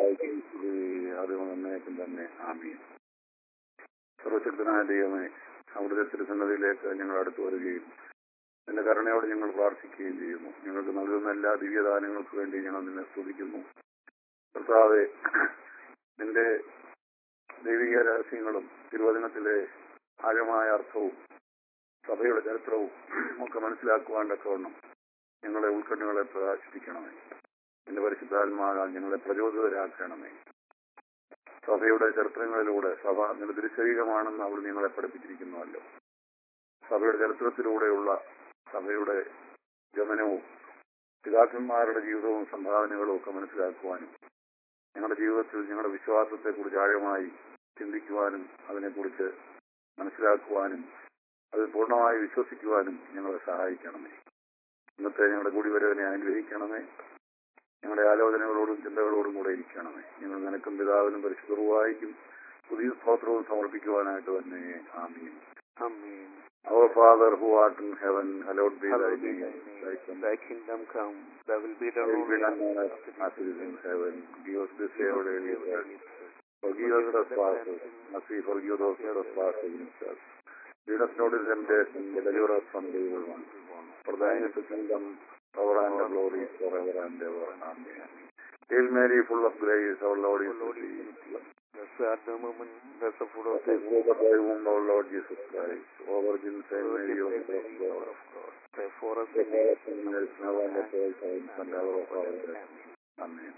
ഈശോമിശിഹായ്ക്ക് അതും എന്നേക്കും തന്നെ ആമീൻ സർവശക്തനായ ദൈവമേ അവിടുത്തെ തിരുസന്നതിയിലേക്ക് ഞങ്ങൾ അടുത്തു വരികയും നിന്റെ കരുണയോട് ഞങ്ങൾ പ്രാർത്ഥിക്കുകയും ചെയ്യുന്നു ഞങ്ങൾക്ക് നൽകുന്ന എല്ലാ ദിവ്യദാനങ്ങൾക്ക് വേണ്ടി ഞങ്ങൾ നിന്നെ സ്തുതിക്കുന്നു കർത്താവെ നിന്റെ ദൈവിക രഹസ്യങ്ങളും തിരുവചനത്തിലെ ആഴമായ അർത്ഥവും സഭയുടെ ചരിത്രവും ഒക്കെ മനസ്സിലാക്കുവാൻ തക്കവണ്ണം ഞങ്ങളെ ഉൾക്കണ്ണുകളെ പ്രകാശിപ്പിക്കണമേ എന്റെ പരിശുദ്ധാത്മാകാൻ ഞങ്ങളെ പ്രചോദിതരാക്കണമേ സഭയുടെ ചരിത്രങ്ങളിലൂടെ സഭ നിന്റെ തിരുശരീരമാണെന്ന് അവിടെ നിങ്ങളെ പഠിപ്പിച്ചിരിക്കുന്നുവല്ലോ സഭയുടെ ചരിത്രത്തിലൂടെയുള്ള സഭയുടെ ഗമനവും പിതാക്കന്മാരുടെ ജീവിതവും സംഭാവനകളും ഒക്കെ മനസ്സിലാക്കുവാനും ഞങ്ങളുടെ ജീവിതത്തിൽ ഞങ്ങളുടെ വിശ്വാസത്തെക്കുറിച്ച് ആഴമായി ചിന്തിക്കുവാനും അതിനെക്കുറിച്ച് മനസ്സിലാക്കുവാനും അത് പൂർണ്ണമായി വിശ്വസിക്കുവാനും ഞങ്ങളെ സഹായിക്കണമേ ഇന്നത്തെ ഞങ്ങളുടെ കൂടിവരവിനെ അനുഗ്രഹിക്കണമേ ഞങ്ങളുടെ ആലോചനകളോടും ചിന്തകളോടും കൂടെ ഇരിക്കണമേ ഞങ്ങൾ നിനക്കും പിതാവിനും പരിശുദ്ധവുമായിരിക്കും പുതിയ സ്തോത്രവും സമർപ്പിക്കുവാനായിട്ട് തന്നെ ആമീൻ Amen. Our Father who art in heaven, hallowed be thy Hallowed be name. thy Thy name. kingdom Thy kingdom come. Thy will be done will on be done earth on earth as it is in heaven. Give us this day our daily bread. Forgive us our trespasses, as we forgive those who trespass against us. Lead us not into temptation, but deliver us from the evil one. For thine is the kingdom, power and the glory forever and ever. Amen. Hail Mary, full of grace, our Lord is with thee. Blessed art thou among the fruit of Blessed thy is the thy womb, our Lord Jesus Christ. O Virgin Saint Mary, O Virgin Mother of Mary, God. Mother of God. Pray for us Pray in for us sinners, now and at the time and hour of our death. Amen.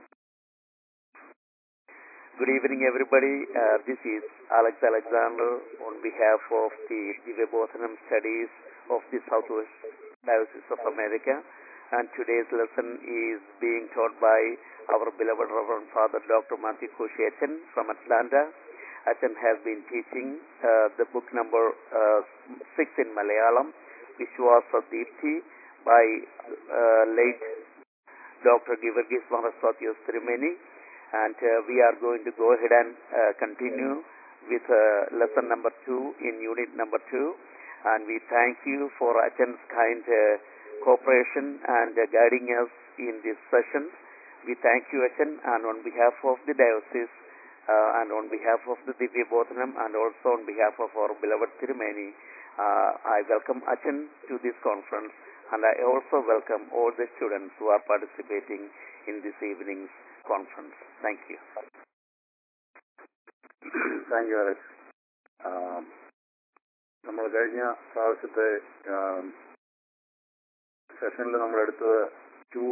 Good evening, everybody. Uh, this is Alex Alexander on behalf of the Divabodhanam Studies of the Southwest Diocese of America. And today's lesson is being taught by our beloved Reverend Father Dr. Matthew Koshiachan from Atlanta. Achan has been teaching uh, the book number uh, six in Malayalam, Vishwasa Deepthi, by uh, late Dr. Givargis Maharastotios Trimeni and uh, we are going to go ahead and uh, continue with uh, lesson number two in unit number two. And we thank you for Achan's kind uh, cooperation and uh, guiding us in this session. We thank you, Achan, and on behalf of the diocese uh, and on behalf of the Divya Bodhanam and also on behalf of our beloved Tirumeni, uh, I welcome Achan to this conference and I also welcome all the students who are participating in this evening's conference. Thank you. Thank you Alex നമ്മൾ കഴിഞ്ഞ പ്രാവശ്യത്തെ സെഷനിൽ നമ്മൾ എടുത്തത് to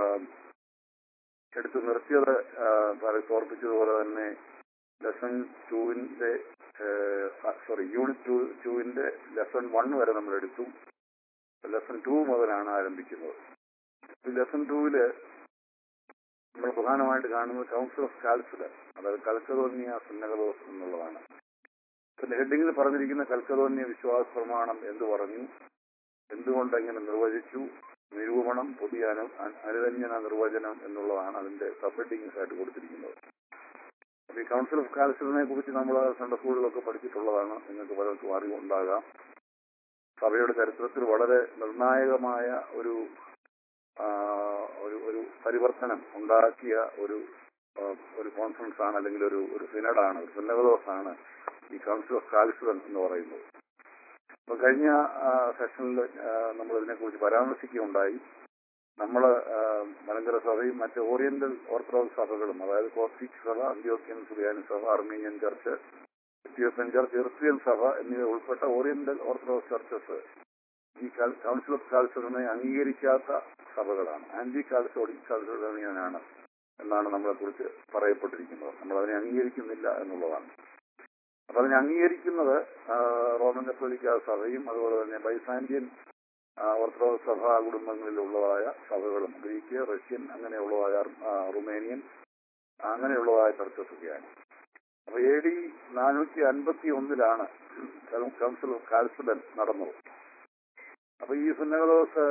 എടുത്ത് നിർത്തിയത് Alex ഓർപ്പിച്ചതുപോലെ തന്നെ lesson ടുവിന്റെ സോറി യൂണിറ്റ് ടു ടുവിന്റെ ലെസൺ വൺ വരെ നമ്മൾ എടുത്തു ലെസൺ ടു മുതലാണ് ആരംഭിക്കുന്നത് ഈ ലെസൺ ടൂവില് നമ്മൾ പ്രധാനമായിട്ട് കാണുന്നത് കൗൺസിൽ ഓഫ് കാൽസുലർ അതായത് കൽക്കതോന്യ സുന്നകദോസ് എന്നുള്ളതാണ് പിന്നെ ഹെഡിങ്ങിൽ പറഞ്ഞിരിക്കുന്ന കൽക്കതോന്യ വിശ്വാസ പ്രമാണം എന്ത് പറഞ്ഞു എന്തുകൊണ്ട് എങ്ങനെ നിർവചിച്ചു നിരൂപണം പുതിയ അനു അനുരഞ്ജന നിർവചനം എന്നുള്ളതാണ് അതിന്റെ സബ് ഹെഡിങ്സ് ആയിട്ട് കൊടുത്തിരിക്കുന്നത് അപ്പൊ ഈ കൗൺസിൽ ഓഫ് കാൽസുലറിനെ കുറിച്ച് നമ്മൾ സൺഡേ സ്കൂളിലൊക്കെ പഠിച്ചിട്ടുള്ളതാണ് നിങ്ങൾക്ക് പലർക്കും അറിവുണ്ടാകാം സഭയുടെ ചരിത്രത്തിൽ വളരെ നിർണായകമായ ഒരു ഒരു ഒരു പരിവർത്തനം ഉണ്ടാക്കിയ ഒരു ഒരു കോൺഫറൻസ് ആണ് അല്ലെങ്കിൽ ഒരു ഒരു സിനഡാണ് ഒരു സിനഗദോസ് ആണ് ഈ കൗൺസിൽ ഓഫ് കാൽസുലൻ എന്ന് പറയുന്നത് അപ്പൊ കഴിഞ്ഞ സെഷനിൽ നമ്മൾ ഇതിനെക്കുറിച്ച് പരാമർശിക്കുകയുണ്ടായി നമ്മൾ മലങ്കര സഭയും മറ്റ് ഓറിയന്റൽ ഓർത്തഡോക്സ് സഭകളും അതായത് കോസ്റ്റിക് സഭ അന്ത്യോക്യൻ സുറിയാനി സഭ അർമീനിയൻ ചർച്ച് എത്യോപ്യൻ ചർച്ച് എർത്തിയൻ സഭ എന്നിവ ഉൾപ്പെട്ട ഓറിയന്റൽ ഓർത്തഡോക്സ് ചർച്ചസ് ഈ കൗൺസിൽ ഓഫ് കാൽസുലിനെ അംഗീകരിക്കാത്ത സഭകളാണ് ആന്റി കാൽസോഡിക് കാൽസുലിയനാണ് എന്നാണ് നമ്മളെ കുറിച്ച് പറയപ്പെട്ടിരിക്കുന്നത് നമ്മൾ അതിനെ അംഗീകരിക്കുന്നില്ല എന്നുള്ളതാണ് അപ്പൊ അതിനെ അംഗീകരിക്കുന്നത് റോമൻ കത്തോലിക്ക സഭയും അതുപോലെ തന്നെ ബൈസാന്റിയൻ ഓർത്തഡോക്സ് സഭാ കുടുംബങ്ങളിലുള്ളതായ സഭകളും ഗ്രീക്ക് റഷ്യൻ അങ്ങനെയുള്ളതായ റുമേനിയൻ അങ്ങനെയുള്ളതായ ചർച്ചസ് ഒക്കെയാണ് അപ്പൊ എ ഡി നാനൂറ്റി അൻപത്തി ഒന്നിലാണ് കൗൺസിൽ ഓഫ് കാൽസുഡൻ നടന്നത് അപ്പൊ ഈ സുന്നകദോസ്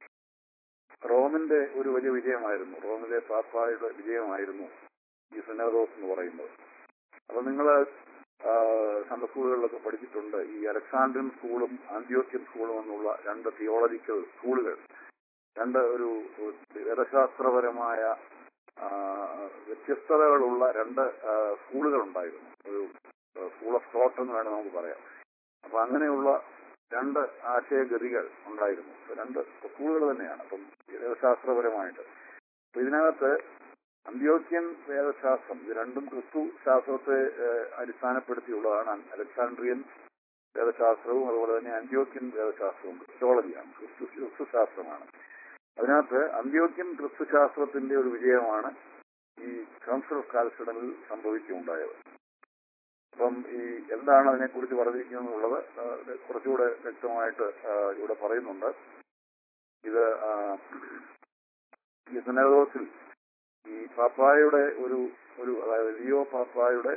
റോമിന്റെ ഒരു വലിയ വിജയമായിരുന്നു റോമിലെ പാപ്പായുടെ വിജയമായിരുന്നു ഈ സുന്നകദോസ് എന്ന് പറയുന്നത് അപ്പൊ നിങ്ങൾ സൺഡേ സ്കൂളുകളിലൊക്കെ പഠിച്ചിട്ടുണ്ട് ഈ അലക്സാണ്ട്രിയൻ സ്കൂളും ആന്റിയോക്യൻ സ്കൂളും എന്നുള്ള രണ്ട് തിയോളജിക്കൽ സ്കൂളുകൾ രണ്ട് ഒരു വേദശാസ്ത്രപരമായ വ്യത്യസ്തതകളുള്ള രണ്ട് ആ, സ്കൂളുകൾ ഉണ്ടായിരുന്നു ഒരു സ്കൂൾ ഓഫ് തോട്ട് എന്ന് വേണം നമുക്ക് പറയാം അപ്പൊ അങ്ങനെയുള്ള രണ്ട് ആശയഗതികൾ ഉണ്ടായിരുന്നു അപ്പൊ രണ്ട് സ്കൂളുകൾ തന്നെയാണ് അപ്പം വേദശാസ്ത്രപരമായിട്ട് അപ്പൊ ഇതിനകത്ത് അന്ത്യോക്യൻ വേദശാസ്ത്രം ഇത് രണ്ടും ക്രിസ്തു ശാസ്ത്രത്തെ ഏഹ്, അടിസ്ഥാനപ്പെടുത്തിയുള്ളതാണ് അലക്സാണ്ട്രിയൻ വേദശാസ്ത്രവും അതുപോലെ തന്നെ അന്ത്യോക്യൻ വേദശാസ്ത്രവും ക്രിസ്റ്റോളജിയാണ് ക്രിസ്തു ക്രിസ്തു ശാസ്ത്രമാണ് അതിനകത്ത് അന്ത്യോക്യൻ ക്രിസ്തു ശാസ്ത്രത്തിന്റെ ഒരു വിജയമാണ് ഈ കൗൺസിൽ ഓഫ് കാൽസിഡനിൽ സംഭവിക്കുകയുണ്ടായത് അപ്പം ഈ എന്താണ് അതിനെക്കുറിച്ച് പറഞ്ഞിരിക്കുന്നത് എന്നുള്ളത് ആ, ഇത് കുറച്ചുകൂടെ വ്യക്തമായിട്ട് ആ, ഇവിടെ പറയുന്നുണ്ട് ഇത് ആ, ഈ സുനദോസിൽ ഈ പാപ്പായുടെ ഒരു ഒരു അതായത് ലിയോ പാപ്പായുടെ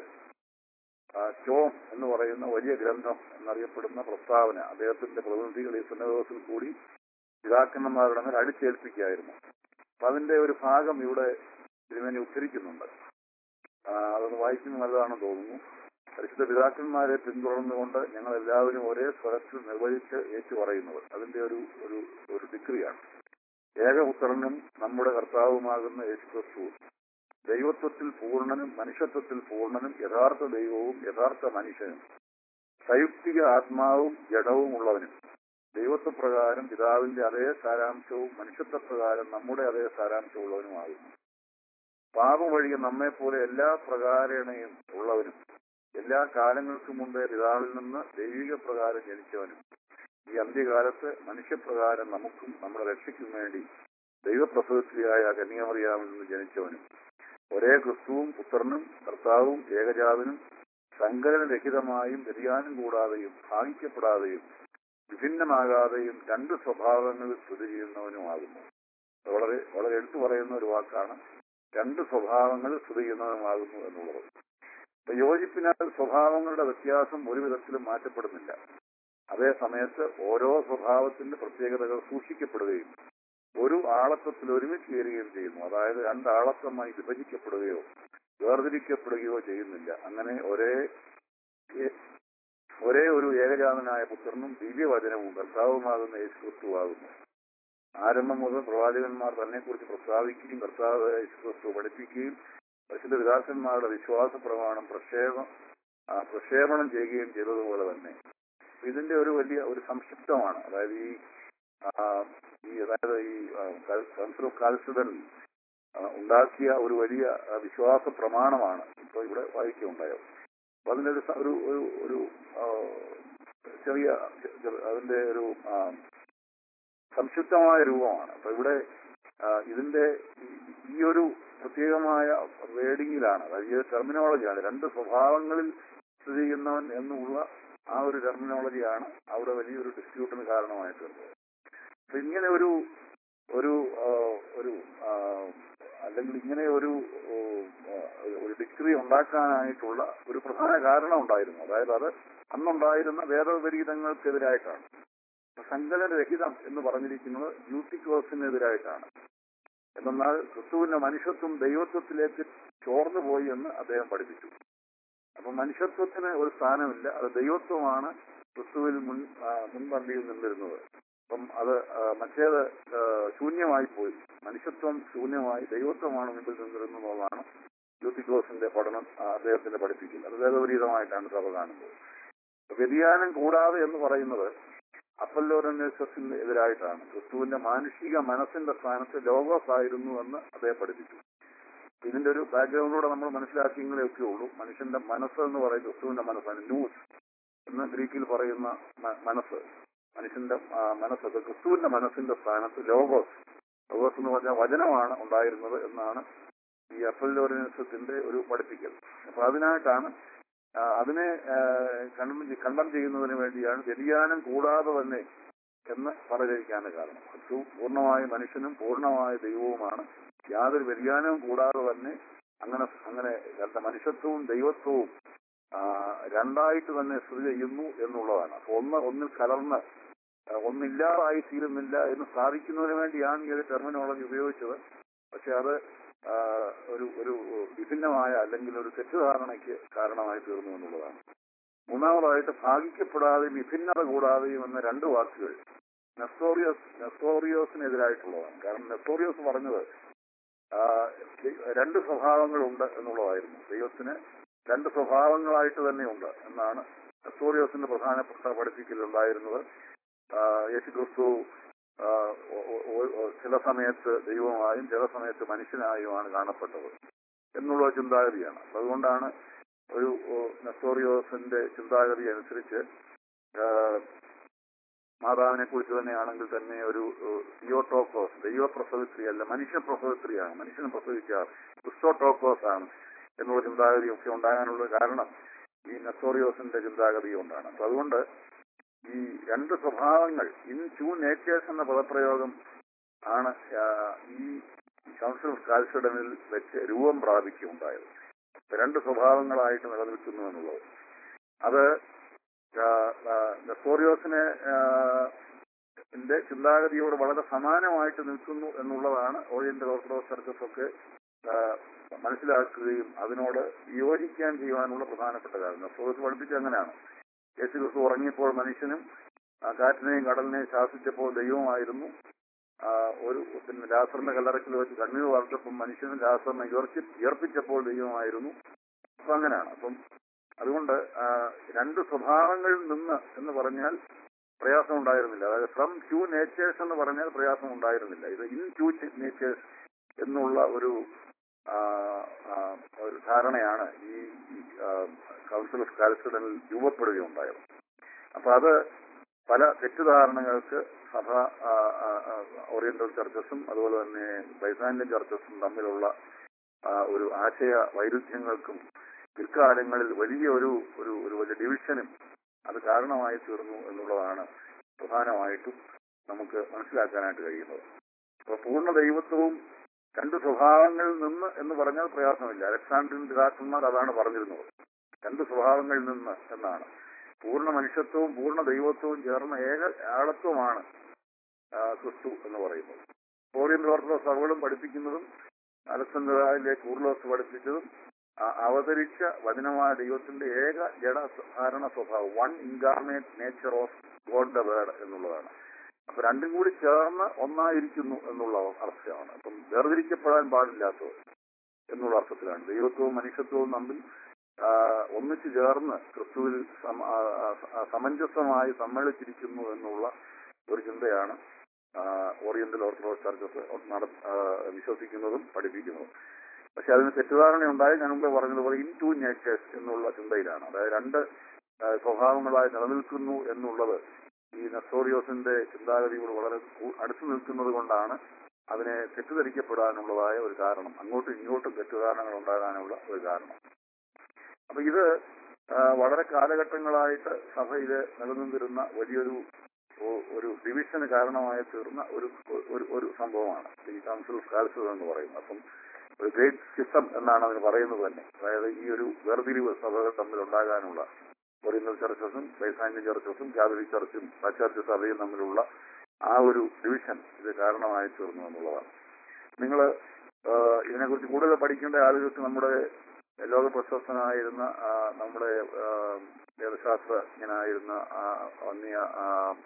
ആ, ടോം എന്ന് പറയുന്ന വലിയ ഗ്രന്ഥം എന്നറിയപ്പെടുന്ന പ്രസ്താവന അദ്ദേഹത്തിന്റെ പ്രതിനിധികൾ ഈ സുനദോസിൽ കൂടി പിതാക്കന്മാരുടെ മേൽ അടിച്ചേൽപ്പിക്കുകയായിരുന്നു അപ്പൊ അതിന്റെ ഒരു ഭാഗം ഇവിടെ തിരുമേനി ഉദ്ധരിക്കുന്നുണ്ട് ആ, അതൊന്ന് വായിക്കുന്നത് നല്ലതാണെന്ന് തോന്നുന്നു പരിശുദ്ധ പിതാക്കന്മാരെ പിന്തുടർന്നുകൊണ്ട് ഞങ്ങൾ എല്ലാവരും ഒരേ സ്വരത്തിൽ നിർവഹിച്ച് ഏറ്റു പറയുന്നത് അതിന്റെ ഒരു ഒരു ഒരു ഡിഗ്രിയാണ് ഏകപുത്രനും നമ്മുടെ കർത്താവുമാകുന്ന യേശുക്രിസ്തു ദൈവത്വത്തിൽ പൂർണ്ണനും മനുഷ്യത്വത്തിൽ പൂർണ്ണനും യഥാർത്ഥ ദൈവവും യഥാർത്ഥ മനുഷ്യനും സയുക്തിക ആത്മാവും ജഡവും ഉള്ളവനും ദൈവത്വപ്രകാരം പിതാവിന്റെ അതേ സാരാംശവും മനുഷ്യത്വപ്രകാരം നമ്മുടെ അതേ സാരാംശമുള്ളവനുമാകുന്നു പാപം വഴിയെ നമ്മെപ്പോലെ എല്ലാ പ്രകാരണയും ഉള്ളവനും എല്ലാ കാലങ്ങൾക്കും മുമ്പേ പിതാവിൽ നിന്ന് ദൈവിക പ്രകാരം ജനിച്ചവനും ഈ അന്ത്യകാലത്ത് മനുഷ്യപ്രകാരം നമുക്കും നമ്മുടെ രക്ഷയ്ക്കും വേണ്ടി ദൈവപ്രസവത്തിയായ കന്യാമറിയാമിൽ നിന്ന് ജനിച്ചവനും ഒരേ ക്രിസ്തുവും പുത്രനും കർത്താവും ഏകജാതനും സങ്കലനരഹിതമായും വ്യതിയാനം കൂടാതെയും ഭാഗിക്കപ്പെടാതെയും വിഭിന്നമാകാതെയും രണ്ട് സ്വഭാവങ്ങളിൽ സ്ഥിതി ചെയ്യുന്നവനുമാകുന്നു അത് വളരെ വളരെ എടുത്തു പറയുന്ന ഒരു വാക്കാണ് രണ്ട് സ്വഭാവങ്ങളിൽ സ്ഥിതി ചെയ്യുന്നവനുമാകുന്നു എന്നുള്ളത് അപ്പൊ യോജിപ്പിനാൽ സ്വഭാവങ്ങളുടെ വ്യത്യാസം ഒരു വിധത്തിലും മാറ്റപ്പെടുന്നില്ല അതേ സമയത്ത് ഓരോ സ്വഭാവത്തിന്റെ പ്രത്യേകതകൾ സൂക്ഷിക്കപ്പെടുകയും ഒരു ആളത്വത്തിൽ ഒരുമിച്ച് ചേരുകയും ചെയ്യുന്നു അതായത് രണ്ട് ആളത്വമായി വിഭജിക്കപ്പെടുകയോ വേർതിരിക്കപ്പെടുകയോ ചെയ്യുന്നില്ല അങ്ങനെ ഒരേ ഏ- ഒരേ ഒരു ഏകജാതനായ പുത്രനും ദിവ്യവചനവും കർത്താവുമാകുന്ന യേശുക്രിസ്തുവാകുന്നു ആരംഭം മുതൽ പ്രവാചകന്മാർ തന്നെക്കുറിച്ച് പ്രസ്താവിക്കുകയും കർത്താവ് യേശുക്രിസ്തു പഠിപ്പിക്കുകയും പരിശുദ്ധ വിദാസന്മാരുടെ വിശ്വാസ പ്രമാണം പ്രക്ഷേപം ആ, പ്രക്ഷേപണം ചെയ്യുകയും ചെയ്തതുപോലെ തന്നെ ഇതിന്റെ ഒരു വലിയ ഒരു സംക്ഷിപ്തമാണ് അതായത് ഈ ആ, ഈ അതായത് ഈ കൗൺസിൽ ഓഫ് കാൽസിഡൻ ഉണ്ടാക്കിയ ഒരു വലിയ ആ, വിശ്വാസ പ്രമാണമാണ് ഇപ്പോൾ ഇവിടെ വായിക്കുകയുണ്ടായത് അപ്പൊ അതിന്റെ ഒരു സ- ഒരു ഒരു ഒരു ആ, ചെറിയ ചെറു- അതിന്റെ ഒരു ആ, സംക്ഷിപ്തമായ രൂപമാണ് അപ്പൊ ഇവിടെ ആ, ഇതിന്റെ ഈ- ഈ ഒരു പ്രത്യേകമായ വേഡിങ്ങിലാണ് അതായത് ഈ ഒരു ടെർമിനോളജിയാണ് രണ്ട് സ്വഭാവങ്ങളിൽ സ്ഥിതി ചെയ്യുന്നവൻ എന്നുള്ള ആ ഒരു ടെർമിനോളജിയാണ് അവിടെ വലിയൊരു ഡിസ്പ്യൂട്ടിന് കാരണമായിട്ട് വരുന്നത് അപ്പൊ ഇങ്ങനെ ഒരു ഒരു ആ, ഒരു ആ, അല്ലെങ്കിൽ ഇങ്ങനെ ഒരു ഓ, ആ, ഒരു ഡിഗ്രി ഉണ്ടാക്കാനായിട്ടുള്ള ഒരു പ്രധാന കാരണം ഉണ്ടായിരുന്നു അതായത് അത് അന്നുണ്ടായിരുന്ന വേദവിപരീതങ്ങൾക്കെതിരായിട്ടാണ് സങ്കലനരഹിതം എന്ന് പറഞ്ഞിരിക്കുന്നത് യൂട്ടിക്കോസിനെതിരായിട്ടാണ് എന്നാൽ ക്രിസ്തുവിന്റെ മനുഷ്യത്വം ദൈവത്വത്തിലേക്ക് ചോർന്നു പോയി എന്ന് അദ്ദേഹം പഠിപ്പിച്ചു അപ്പൊ മനുഷ്യത്വത്തിന് ഒരു സ്ഥാനമില്ല അത് ദൈവത്വമാണ് ക്രിസ്തുവിൽ മുൻ ആ, മുൻപന്തിയിൽ നിന്നിരുന്നത് അപ്പം അത് ആ, മറ്റേത് ആ, ശൂന്യമായി പോയി മനുഷ്യത്വം ശൂന്യമായി ദൈവത്വമാണ് മുൻപിൽ നിന്നിരുന്നതെന്നുള്ളതാണ് യൂത്തിക്ലോസിന്റെ പഠനം ആ, അദ്ദേഹത്തിന്റെ പഠിപ്പിക്കൽ അത് വേദപരീതമായിട്ടാണ് സഭ കാണുന്നത് വ്യതിയാനം കൂടാതെ എന്ന് പറയുന്നത് അപ്പല്ലോരന്വേഷത്തിന് എതിരായിട്ടാണ് ക്രിസ്തുവിന്റെ മാനുഷിക മനസ്സിന്റെ സ്ഥാനത്ത് ലോകോസ് ആയിരുന്നു എന്ന് അദ്ദേഹം പഠിപ്പിച്ചു ഇതിന്റെ ഒരു ബാക്ക്ഗ്രൗണ്ടിലൂടെ നമ്മൾ മനസ്സിലാക്കിയെങ്കിലേ ഉള്ളൂ മനുഷ്യന്റെ മനസ്സ് എന്ന് പറയുന്നത് ക്രിസ്തുവിന്റെ മനസ്സാണ് ന്യൂസ് എന്ന് ഗ്രീക്കിൽ പറയുന്ന മ- മനസ്സ് മനുഷ്യന്റെ ആ, മനസ്സൊക്കെ ക്രിസ്തുവിന്റെ മനസ്സിന്റെ സ്ഥാനത്ത് ലോഗോസ് ലോഗോസ് എന്ന് പറഞ്ഞാൽ വചനമാണ് ഉണ്ടായിരുന്നത് എന്നാണ് ഈ അപ്പല്ലോരനിസത്തിന്റെ ഒരു പഠിപ്പിക്കൽ അപ്പൊ അതിനായിട്ടാണ് ആ, അതിനെ കണ്ടം കണ്ടം ചെയ്യുന്നതിന് വേണ്ടിയാണ് വ്യതിയാനം കൂടാതെ തന്നെ എന്ന് പറഞ്ഞിരിക്കാനുള്ള കാരണം ക്രിസ്തു പൂർണ്ണമായ മനുഷ്യനും പൂർണ്ണമായ ദൈവവുമാണ് യാതൊരു വ്യതിയാനവും കൂടാതെ തന്നെ അങ്ങനെ അങ്ങനെ രണ്ട് മനുഷ്യത്വവും ദൈവത്വവും ആ, രണ്ടായിട്ട് തന്നെ സ്ഥിതി ചെയ്യുന്നു എന്നുള്ളതാണ് അപ്പൊ ഒന്ന് ഒന്നിൽ കലർന്ന് ആ, ഒന്നില്ലാതായി തീരുന്നില്ല എന്ന് സ്ഥാപിക്കുന്നതിന് വേണ്ടിയാണ് ഈ ഒരു ടെർമിനോളജി ഉപയോഗിച്ചത് പക്ഷെ അത് ആ, ഒരു ഒരു വിഭിന്നമായ അല്ലെങ്കിൽ ഒരു തെറ്റിദ്ധാരണയ്ക്ക് കാരണമായി തീർന്നു എന്നുള്ളതാണ് മൂന്നാമതായിട്ട് ഭാഗിക്കപ്പെടാതെയും വിഭിന്നത കൂടാതെയും എന്ന രണ്ട് വാക്കുകൾ നെസ്തോറിയോസ് നെസ്തോറിയോസിനെതിരായിട്ടുള്ളതാണ് കാരണം നെസ്തോറിയോസ് പറഞ്ഞത് ആ, ദൈ- രണ്ട് സ്വഭാവങ്ങളുണ്ട് എന്നുള്ളതായിരുന്നു ദൈവത്തിന് രണ്ട് സ്വഭാവങ്ങളായിട്ട് തന്നെയുണ്ട് എന്നാണ് അസ്തോറിയോസിന്റെ പ്രധാനപ്പെട്ട പഠിപ്പിക്കലുണ്ടായിരുന്നത് ആ, യേശുക്രിസ്തു ആ, ഒ- ഒ- ഒ- ചില സമയത്ത് ദൈവമായും ചില സമയത്ത് മനുഷ്യനായുമാണ് കാണപ്പെട്ടത് എന്നുള്ള ചിന്താഗതിയാണ് അപ്പൊ അതുകൊണ്ടാണ് ഒരു നെസ്റ്റോറിയോസിന്റെ ചിന്താഗതി അനുസരിച്ച് ആ, മാതാവിനെ കുറിച്ച് തന്നെയാണെങ്കിൽ തന്നെ ഒരു തിയോട്ടോക്കോസ് ദൈവപ്രസവിത്രിയല്ല മനുഷ്യ പ്രസവിത്രിയാണ് മനുഷ്യനെ പ്രസവിച്ച ക്രിസ്റ്റോട്ടോക്കോസ് ആണ് എന്നുള്ള ചിന്താഗതിയൊക്കെ ഉണ്ടാകാനുള്ള കാരണം ഈ നെസ്റ്റോറിയോസിന്റെ ചിന്താഗതി കൊണ്ടാണ് അപ്പൊ അതുകൊണ്ട് ഈ രണ്ട് സ്വഭാവങ്ങൾ ഇൻ ടു നേച്ചേഴ്സ് എന്ന പദപ്രയോഗം ആണ് ആ, ഈ കൗൺസിൽ ഓഫ് കാൽസിഡനിൽ വെച്ച് രൂപം പ്രാപിക്കുകയുണ്ടായത് രണ്ട് സ്വഭാവങ്ങളായിട്ട് നിലനിൽക്കുന്നു എന്നുള്ളത് അത് നെസ്റ്റോറിയോസിനെ ന്റെ ചിന്താഗതിയോട് വളരെ സമാനമായിട്ട് നിൽക്കുന്നു എന്നുള്ളതാണ് ഓറിയന്റൽ ഓർത്തഡോക്സ് ചർച്ചസ് ഒക്കെ ആ, മനസ്സിലാക്കുകയും അതിനോട് യോജിക്കാൻ ചെയ്യുവാനുള്ള പ്രധാനപ്പെട്ട കാര്യം നെസ്റ്റോറിയോസ് പഠിപ്പിച്ച അങ്ങനെയാണ് യേശു ക്രിസ്തു ഉറങ്ങിയപ്പോൾ മനുഷ്യനും ആ, കാറ്റിനെയും കടലിനെയും ശാസിച്ചപ്പോൾ ദൈവമായിരുന്നു ആ, ഒരു പിന്നെ ലാസറിന്റെ കല്ലറക്കിൽ വെച്ച് കണ്ണീർ വളർത്തപ്പം മനുഷ്യനും ലാസറിനെ ഉയർത്തി ഉയർപ്പിച്ചപ്പോൾ ദൈവമായിരുന്നു അപ്പൊ അങ്ങനെയാണ് അപ്പം അതുകൊണ്ട് ആ, രണ്ട് സ്വഭാവങ്ങളിൽ നിന്ന് എന്ന് പറഞ്ഞാൽ പ്രയാസം ഉണ്ടായിരുന്നില്ല അതായത് ഫ്രം ടു നേച്ചേഴ്സ് എന്ന് പറഞ്ഞാൽ പ്രയാസം ഉണ്ടായിരുന്നില്ല ഇത് ഇൻ ടു നേച്ചേഴ്സ് എന്നുള്ള ഒരു ആ, ആ, ഒരു ധാരണയാണ് ഈ കൗൺസിൽ ഓഫ് കാൽസിഡനിൽ രൂപപ്പെടുകയുണ്ടായത് അപ്പൊ അത് പല തെറ്റിദ്ധാരണകൾക്ക് സഭ ആ, ആ, ആ, ഓറിയന്റൽ ചർച്ചസും അതുപോലെ തന്നെ ബൈസാന്യൻ ചർച്ചസും തമ്മിലുള്ള ആ, ഒരു ആശയ വൈരുദ്ധ്യങ്ങൾക്കും പിൽക്കാലങ്ങളിൽ വലിയ ഒരു ഒരു ഒരു വലിയ ഡിവിഷനും അത് കാരണമായി തീർന്നു എന്നുള്ളതാണ് പ്രധാനമായിട്ടും നമുക്ക് മനസ്സിലാക്കാനായിട്ട് കഴിയുന്നത് അപ്പൊ പൂർണ്ണ ദൈവത്വവും രണ്ട് സ്വഭാവങ്ങളിൽ നിന്ന് എന്ന് പറഞ്ഞാൽ പ്രയാസമില്ല അലക്സാണ്ട്രിയൻ പിതാക്കന്മാർ അതാണ് പറഞ്ഞിരുന്നത് രണ്ട് സ്വഭാവങ്ങളിൽ നിന്ന് എന്നാണ് പൂർണ്ണ മനുഷ്യത്വവും പൂർണ്ണ ദൈവത്വവും ചേർന്ന ഏക ആളത്വമാണ് ആ, ക്രിസ്തു എന്ന് പറയുന്നത് ഓറിയന്റൽ ഓർത്തഡോക്സ് സഭകളും പഠിപ്പിക്കുന്നതും അലക്സാണ്ടറിലെ കൂർലോസ് പഠിപ്പിച്ചതും ആ അവതരിച്ച വചനമായ ദൈവത്തിന്റെ ഏക ജഡധാരണ സ്വഭാവം one incarnate nature of God the word എന്നുള്ളതാണ് അപ്പൊ രണ്ടും കൂടി ചേർന്ന് ഒന്നായിരിക്കുന്നു എന്നുള്ള അർത്ഥമാണ് അപ്പം വേർതിരിക്കപ്പെടാൻ പാടില്ലാത്തത് എന്നുള്ള അർത്ഥത്തിലാണ് ദൈവത്വവും മനുഷ്യത്വവും തമ്മിൽ ആ, ഒന്നിച്ചു ചേർന്ന് ക്രിസ്തുവിൽ സമ- ആ, ആ, സമഞ്ജസമായി സമ്മേളിച്ചിരിക്കുന്നു എന്നുള്ള ഒരു ചിന്തയാണ് ആ, ഓറിയന്റൽ ഓർത്തഡോക്സ് ചർച്ചസ് നട- ആ, വിശ്വസിക്കുന്നതും പഠിപ്പിക്കുന്നതും പക്ഷെ അതിന് തെറ്റിദ്ധാരണ ഉണ്ടായി ഞാൻ മുമ്പേ പറഞ്ഞതുപോലെ ഇൻ ടു നേച്ചേഴ്സ് എന്നുള്ള ചിന്തയിലാണ് അതായത് രണ്ട് ആ, സ്വഭാവങ്ങളായി നിലനിൽക്കുന്നു എന്നുള്ളത് ഈ നെസ്റ്റോറിയോസിന്റെ ചിന്താഗതിയോട് വളരെ കൂ- അടുത്ത് നിൽക്കുന്നത് കൊണ്ടാണ് അതിനെ തെറ്റിദ്ധരിക്കപ്പെടാനുള്ളതായ ഒരു കാരണം അങ്ങോട്ടും ഇങ്ങോട്ടും തെറ്റിദ്ധാരണകൾ ഉണ്ടാകാനുള്ള ഒരു കാരണം അപ്പൊ ഇത് ആ, വളരെ കാലഘട്ടങ്ങളായിട്ട് സഭയില് നിലനിന്നിരുന്ന വലിയൊരു ഒ- ഒരു ഡിവിഷന് കാരണമായി തീർന്ന ഒരു ഒരു ഒരു സംഭവമാണ് ഈ കൗൺസിൽ ഓഫ് കാൽസിൽ എന്ന് പറയുന്നത് അപ്പം ഒരു ഗ്രേറ്റ് സിസ്റ്റം എന്നാണ് അതിന് പറയുന്നത് തന്നെ അതായത് ഈ ഒരു വേർതിരിവ് സഭകൾ തമ്മിൽ ഉണ്ടാകാനുള്ള ഒറിയന്റൽ ചർച്ചസും ബൈസാന്യൻ ചർച്ചസും കാതലിക് ചർച്ചും പാശ്ചാത്യ സഭയും തമ്മിലുള്ള ആ ഒരു ഡിവിഷൻ ഇത് കാരണമായി തീർന്നു എന്നുള്ളതാണ് നിങ്ങൾ ഇതിനെക്കുറിച്ച് കൂടുതൽ പഠിക്കേണ്ട ആളുകൾക്ക് നമ്മുടെ ലോക പ്രശസ്തനായിരുന്ന ആ, നമ്മുടെ ആ, വേദശാസ്ത്രജ്ഞനായിരുന്ന ആ, വന്യ ആ,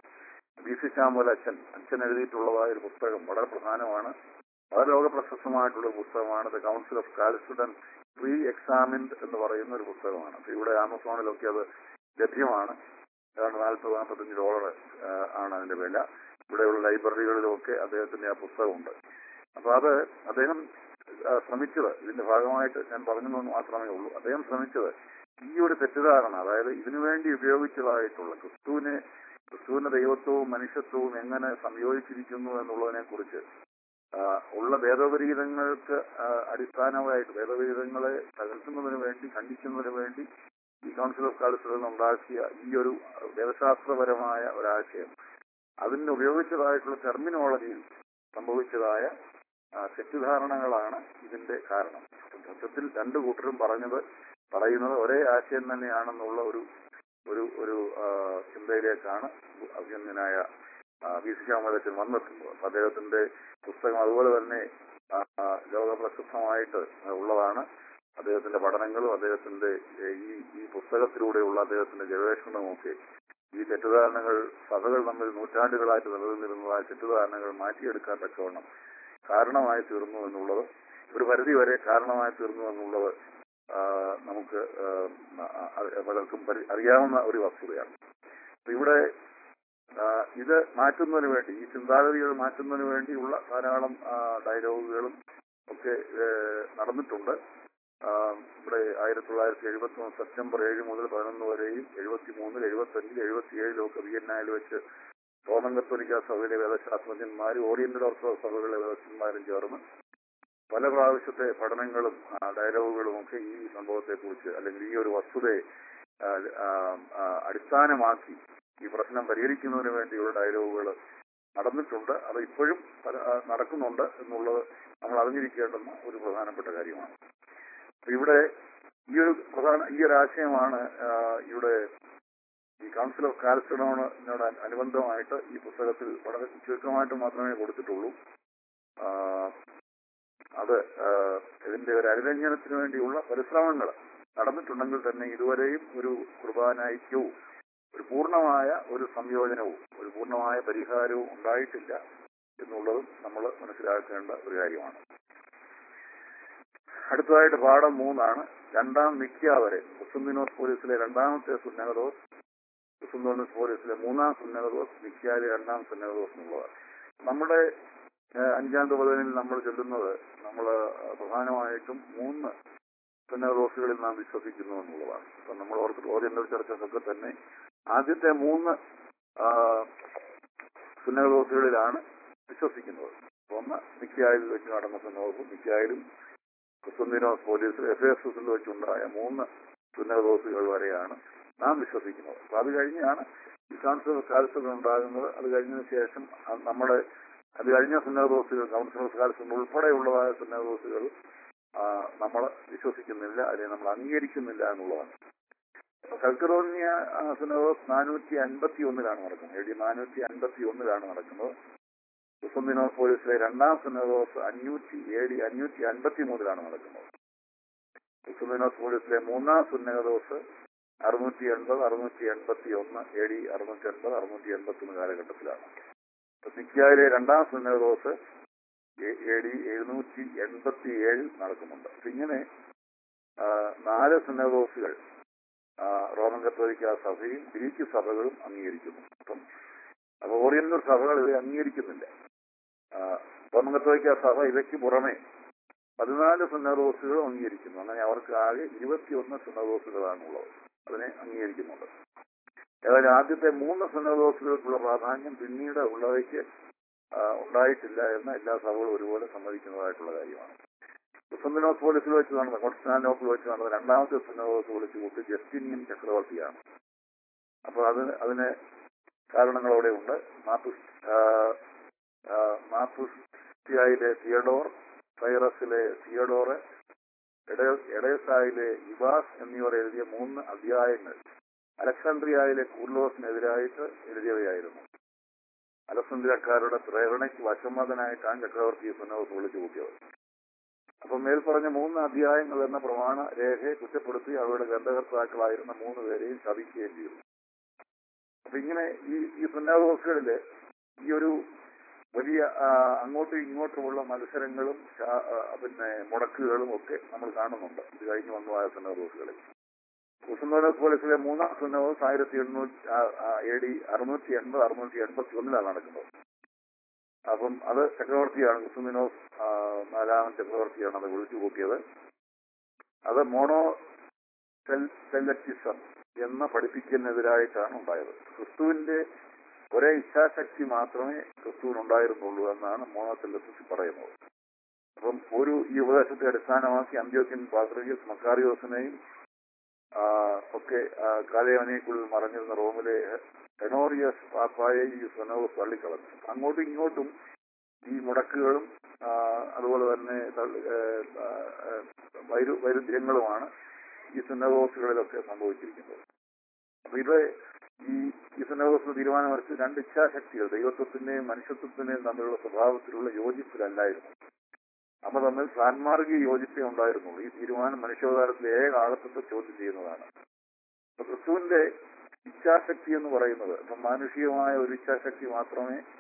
ബി സി ശ്യാമല അച്ഛൻ അച്ഛൻ എഴുതിയിട്ടുള്ളതായ ഒരു പുസ്തകം വളരെ പ്രധാനമാണ് വളരെ ലോക പ്രശസ്തമായിട്ടുള്ള ഒരു പുസ്തകമാണ് the council of Chalcedon pre examined എന്ന് പറയുന്ന ഒരു പുസ്തകമാണ് അപ്പൊ ഇവിടെ ആമസോണിലൊക്കെ അത് ലഭ്യമാണ് ഏതാണ്ട് നാൽപ്പത് നാൽപ്പത്തഞ്ച് ഡോളർ ആണ് അതിന്റെ വില ഇവിടെയുള്ള ലൈബ്രറികളിലുമൊക്കെ അദ്ദേഹത്തിന്റെ ആ പുസ്തകമുണ്ട് അപ്പൊ അത് അദ്ദേഹം ആ, ശ്രമിച്ചത് ഇതിന്റെ ഭാഗമായിട്ട് ഞാൻ പറഞ്ഞതെന്ന് മാത്രമേ ഉള്ളൂ അദ്ദേഹം ശ്രമിച്ചത് ഈ ഒരു തെറ്റിദ്ധാരണ അതായത് ഇതിനു വേണ്ടി ഉപയോഗിച്ചതായിട്ടുള്ള ക്രിസ്തുവിനെ ക്രിസ്തുവിന്റെ ദൈവത്വവും മനുഷ്യത്വവും എങ്ങനെ സംയോജിച്ചിരിക്കുന്നു എന്നുള്ളതിനെ കുറിച്ച് ഉള്ള വേദോപരീതങ്ങൾക്ക് ആ, അടിസ്ഥാനമായിട്ട് വേദോപരീതങ്ങളെ തകർക്കുന്നതിന് വേണ്ടി ഖണ്ഡിക്കുന്നതിന് വേണ്ടി ഈ കൗൺസിൽ ഓഫ് കാലിസ്റ്റിൽ ഉണ്ടാക്കിയ ഈ ഒരു വേദശാസ്ത്രപരമായ ഒരാശയം അതിന് ഉപയോഗിച്ചതായിട്ടുള്ള ടെർമിനോളജിയിൽ സംഭവിച്ചതായ ആ, തെറ്റിദ്ധാരണകളാണ് ഇതിന്റെ കാരണം സത്യത്തിൽ രണ്ടു കൂട്ടരും പറഞ്ഞത് പറയുന്നത് ഒരേ ആശയം തന്നെയാണെന്നുള്ള ഒരു ഒരു ഒരു ആ, ചിന്തയിലേക്കാണ് അഭിനന്ദനായ വി സി ശ്യാമലച്ചൻ വന്നെത്തുന്നത് അപ്പൊ അദ്ദേഹത്തിന്റെ പുസ്തകം അതുപോലെ തന്നെ ആ, ആ, ലോകപ്രസിദ്ധമായിട്ട് ഉള്ളതാണ് അദ്ദേഹത്തിന്റെ പഠനങ്ങളും അദ്ദേഹത്തിന്റെ ഏ, ഈ ഈ പുസ്തകത്തിലൂടെയുള്ള അദ്ദേഹത്തിന്റെ ഗവേഷണവുമൊക്കെ ഈ തെറ്റിദ്ധാരണകൾ സഭകൾ തമ്മിൽ നൂറ്റാണ്ടുകളായിട്ട് നിലനിന്നിരുന്നതായ തെറ്റിദ്ധാരണകൾ മാറ്റിയെടുക്കാൻ തക്കവണ്ണം കാരണമായി തീർന്നു എന്നുള്ളത് ഒരു പരിധി വരെ കാരണമായി തീർന്നു എന്നുള്ളത് ആ, നമുക്ക് ആ, ആ, പലർക്കും പരി- അറിയാവുന്ന ഒരു വസ്തുതയാണ് അപ്പൊ ഇവിടെ ആ, ഇത് മാറ്റുന്നതിന് വേണ്ടി ഈ ചിന്താഗതികൾ മാറ്റുന്നതിന് വേണ്ടിയുള്ള ധാരാളം ആ, ഡയലോഗുകളും ഒക്കെ ഏ, നടന്നിട്ടുണ്ട് ആ, ഇവിടെ ആയിരത്തി തൊള്ളായിരത്തി എഴുപത്തി മൂന്ന് സെപ്റ്റംബർ ഏഴ് മുതൽ പതിനൊന്ന് വരെയും എഴുപത്തി മൂന്നിൽ എഴുപത്തി അഞ്ചിൽ എഴുപത്തി ഏഴിലും ഒക്കെ വിയന്നായിൽ വെച്ച് റോമൻ കത്തോലിക്ക സഭയിലെ വേദശാസ്ത്രജ്ഞന്മാരും ഓറിയന്റൽ ഓർത്തഡോക്സ് സഭകളിലെ വേദശന്മാരും ചേർന്ന് പല പ്രാവശ്യത്തെ പഠനങ്ങളും ആ, ഡയലോഗുകളും ഒക്കെ ഈ സംഭവത്തെ കുറിച്ച് അല്ലെങ്കിൽ ഈ ഒരു വസ്തുതയെ ആ, ആ, ആ, അടിസ്ഥാനമാക്കി ഈ പ്രശ്നം പരിഹരിക്കുന്നതിന് വേണ്ടിയുള്ള ഡയലോഗുകൾ നടന്നിട്ടുണ്ട് അത് ഇപ്പോഴും പല- ആ, നടക്കുന്നുണ്ട് എന്നുള്ളത് നമ്മൾ അറിഞ്ഞിരിക്കേണ്ടുന്ന ഒരു പ്രധാനപ്പെട്ട കാര്യമാണ് അപ്പൊ ഇവിടെ ഈ ഒരു പ്രധാന ഈ ഒരു ആശയമാണ് ആ, ഇവിടെ ഈ കൗൺസിൽ ഓഫ് കാൽസ്റ്റഡോണിനോട് അനുബന്ധമായിട്ട് ഈ പുസ്തകത്തിൽ വളരെ ചുരുക്കമായിട്ട് മാത്രമേ കൊടുത്തിട്ടുള്ളൂ ആ, അത് ആ, ഇതിന്റെ ഒരു അനുരഞ്ജനത്തിന് വേണ്ടിയുള്ള പരിശ്രമങ്ങൾ നടന്നിട്ടുണ്ടെങ്കിൽ തന്നെ ഇതുവരെയും ഒരു കുർബാനൈക്യവും ഒരു പൂർണ്ണമായ ഒരു സംയോജനവും ഒരു പൂർണ്ണമായ പരിഹാരവും ഉണ്ടായിട്ടില്ല എന്നുള്ളതും നമ്മൾ മനസ്സിലാക്കേണ്ട ഒരു കാര്യമാണ് അടുത്തതായിട്ട് പാഠം മൂന്നാണ് രണ്ടാം നിക്ക വരെ കുസുന്തിനോസ് പോലീസിലെ രണ്ടാമത്തെ സുന്നഹദോസ് കുസുന്തോനസ് പോലീസിലെ മൂന്നാം സുന്നഹദോസ് നിക്കായിലെ രണ്ടാം സുന്നഹദോസ് എന്നുള്ളതാണ് നമ്മുടെ ഏഹ്, അഞ്ചാം തുപതനിൽ നമ്മൾ ചൊല്ലുന്നത് നമ്മൾ പ്രധാനമായിട്ടും മൂന്ന് സുന്നഹദോസുകളിൽ നാം വിശ്വസിക്കുന്നു എന്നുള്ളതാണ് ഇപ്പൊ നമ്മൾ ഓർത്ത് ഓറിയന്റൽ ചർച്ചസൊക്കെ തന്നെ ആദ്യത്തെ മൂന്ന് ആ, സുന്നഹദോസുകളിലാണ് വിശ്വസിക്കുന്നത് ഒന്ന് നിക്കായിൽ വെച്ച് നടന്ന സുന്നഹദോസും നിക്കായിലും ക്രിസ്തുന്തിനോസ് പോലീസ് എഫ് എസ് എസിൽ വെച്ചുണ്ടായ മൂന്ന് സുന്നഹദോസുകൾ വരെയാണ് നാം വിശ്വസിക്കുന്നത് അപ്പൊ അത് കഴിഞ്ഞാണ് ഈ കൗൺസിൽ കാലത്തുകൾ ഉണ്ടാകുന്നത് അത് കഴിഞ്ഞതിന് ശേഷം അ- നമ്മുടെ അത് കഴിഞ്ഞ സുന്നഹദോസുകൾ കൗൺസിൽ കാലത്ത് ഉൾപ്പെടെയുള്ളതായ സുന്നഹദോസുകൾ നമ്മൾ വിശ്വസിക്കുന്നില്ല അല്ലെങ്കിൽ നമ്മൾ അംഗീകരിക്കുന്നില്ല എന്നുള്ളതാണ് കൽക്കറോണിയ സുന്നഹദോസ് നാനൂറ്റി അൻപത്തി ഒന്നിലാണ് നടക്കുന്നത് എ ഡി നാനൂറ്റി അൻപത്തി ഒന്നിലാണ് നടക്കുന്നത് കുസുന്തിനോസ് പോലീസിലെ രണ്ടാം സുന്നഹദോസ് അഞ്ഞൂറ്റി എ ഡി അഞ്ഞൂറ്റി അൻപത്തി മൂന്നിലാണ് നടക്കുന്നത് കുസുന്തിനോസ് പോലീസിലെ മൂന്നാം സുന്നഹദോസ് അറുന്നൂറ്റി എൺപത് അറുന്നൂറ്റി എൺപത്തി ഒന്ന് എ ഡി അറുന്നൂറ്റി എൺപത് അറുന്നൂറ്റി എൺപത്തി ഒന്ന് കാലഘട്ടത്തിലാണ് സിക്കിയായിലെ രണ്ടാം സുന്നഹദോസ് എ ഡി എഴുന്നൂറ്റി എൺപത്തി ഏഴിൽ നടക്കുന്നുണ്ട് അപ്പൊ ഇങ്ങനെ ആ, നാല് സുന്നഹദോസുകൾ ആ, റോമൻ കത്തോലിക്ക സഭയും ഗ്രീക്ക് സഭകളും അംഗീകരിക്കുന്നു അപ്പം അപ്പൊ ഓറിയന്റൽ സഭകൾ ഇത് അംഗീകരിക്കുന്നില്ല ആ, റോമൻ കത്തോലിക്ക സഭ ഇവയ്ക്ക് പുറമെ പതിനാല് സുന്നദോസുകളും അംഗീകരിക്കുന്നു അങ്ങനെ അവർക്ക് ആകെ ഇരുപത്തിയൊന്ന് സുന്നദോസുകളാണുള്ളത് അതിനെ അംഗീകരിക്കുന്നുണ്ട് ഏതായാലും ആദ്യത്തെ മൂന്ന് സുന്നദോസുകൾക്കുള്ള പ്രാധാന്യം പിന്നീട് ഉള്ളവയ്ക്ക് ആ, ഉണ്ടായിട്ടില്ല എന്ന് എല്ലാ സഭകളും ഒരുപോലെ സമ്മതിക്കുന്നതായിട്ടുള്ള കാര്യമാണ് ക്രിസ്തന്തിനോസ് പോലീസിൽ വെച്ച് നടന്ന കോൺസ്റ്റാന്റോപ്പിൽ വെച്ച് നടന്ന രണ്ടാമത്തെ സുന്നദോസ് വിളിച്ചു കൂട്ടി ജസ്റ്റിനിയൻ ചക്രവർത്തിയാണ് അപ്പൊ അതിന് അതിന് കാരണങ്ങൾ അവിടെ ഉണ്ട് മാപ്പുസ് ആ, ആ, മാപ്പുസ്റ്റിയായിലെ തിയഡോർ സൈറസിലെ തിയഡോറ് എഡേ- എഡേസായിലെ ഇവാസ് എന്നിവർ എഴുതിയ മൂന്ന് അധ്യായങ്ങൾ അലക്സാണ്ട്രിയയിലെ കൂർലോസിനെതിരായിട്ട് എഴുതിയവയായിരുന്നു അലക്സാണ്ട്രിയക്കാരുടെ പ്രേരണയ്ക്ക് വശംവദനായിട്ടാണ് ചക്രവർത്തി സുന്നോസ് വിളിച്ചു കൂട്ടിയത് അപ്പൊ മേൽപ്പറഞ്ഞ മൂന്ന് അധ്യായങ്ങൾ എന്ന പ്രമാണ രേഖയെ കുറ്റപ്പെടുത്തി അവരുടെ ഗ്രന്ഥകർത്താക്കളായിരുന്ന മൂന്ന് പേരെയും ശപിക്കുകയും ചെയ്തു അപ്പൊ ഇങ്ങനെ ഈ ഈ സുന്നാദോസുകളില് ഈ ഒരു വലിയ ആ, അങ്ങോട്ടും ഇങ്ങോട്ടുമുള്ള മത്സരങ്ങളും ശാ- ആ, പിന്നെ മുടക്കുകളും ഒക്കെ നമ്മൾ കാണുന്നുണ്ട് ഇത് കഴിഞ്ഞു വന്നതായ സുന്നദോസുകളിൽ ഉസ്മാനോസ് പോലീസിലെ മൂന്നാം സുന്നദോസ് ആയിരത്തി എണ്ണൂറ്റി എ ഡി അറുന്നൂറ്റി എൺപത് അറുന്നൂറ്റി എൺപത്തി ഒന്നിലാണ് നടക്കുന്നത് അപ്പം അത് ചക്രവർത്തിയാണ് കുസുമിനോസ് നാലാമൻ ചക്രവർത്തിയാണ് അത് വിളിച്ചു കൂട്ടിയത് അത് മോണോ സെൽ സെലറ്റിസം എന്ന പഠിപ്പിക്കലിനെതിരായിട്ടാണ് ഉണ്ടായത് ക്രിസ്തുവിന്റെ ഒരേ ഇച്ഛാശക്തി മാത്രമേ ക്രിസ്തുവിനുണ്ടായിരുന്നുള്ളൂ എന്നാണ് മോണോസെല്ലസിസ് പറയുന്നത് അപ്പം ഒരു ഈ ഉപദേശത്തെ അടിസ്ഥാനമാക്കി അന്ത്യോക്യൻ പാത്രികസ് മക്കാറിയോസിനെയും ആ, ഒക്കെ കാലയവനയ്ക്കുള്ളിൽ മറഞ്ഞിരുന്ന റോമിലെ ഹെനോറിയസ് പാപ്പായെ ഈ സുനോസ് തള്ളിക്കളഞ്ഞു അങ്ങോട്ടും ഇങ്ങോട്ടും ഈ മുടക്കുകളും ആ, അതുപോലെ തന്നെ തള്ളി- ഏ, ആ, ഏ, വൈരു വൈരുദ്ധ്യങ്ങളുമാണ് ഈ സുന്നദോസുകളിലൊക്കെ സംഭവിച്ചിരിക്കുന്നത് അപ്പൊ ഇത് ഈ ഈ സുന്നദോസ് തീരുമാനമെടുത്ത് രണ്ട് ഇച്ഛാശക്തികൾ ദൈവത്വത്തിന്റെയും മനുഷ്യത്വത്തിന്റെയും തമ്മിലുള്ള സ്വഭാവത്തിലുള്ള യോജിപ്പിലല്ലായിരുന്നു അവ തമ്മിൽ സാൻമാർഗിക യോജിപ്പേ ഉണ്ടായിരുന്നുള്ളൂ ഈ തീരുമാനം മനുഷ്യാവതാരത്തിലെ ഏക ആളത്വത്തെ ചോദ്യം ചെയ്യുന്നതാണ് അപ്പൊ ക്രിസ്തുവിന്റെ ഇച്ഛാശക്തി എന്ന് പറയുന്നത് ഇപ്പം മാനുഷികമായ ഒരു ഇച്ഛാശക്തി മാത്രമേ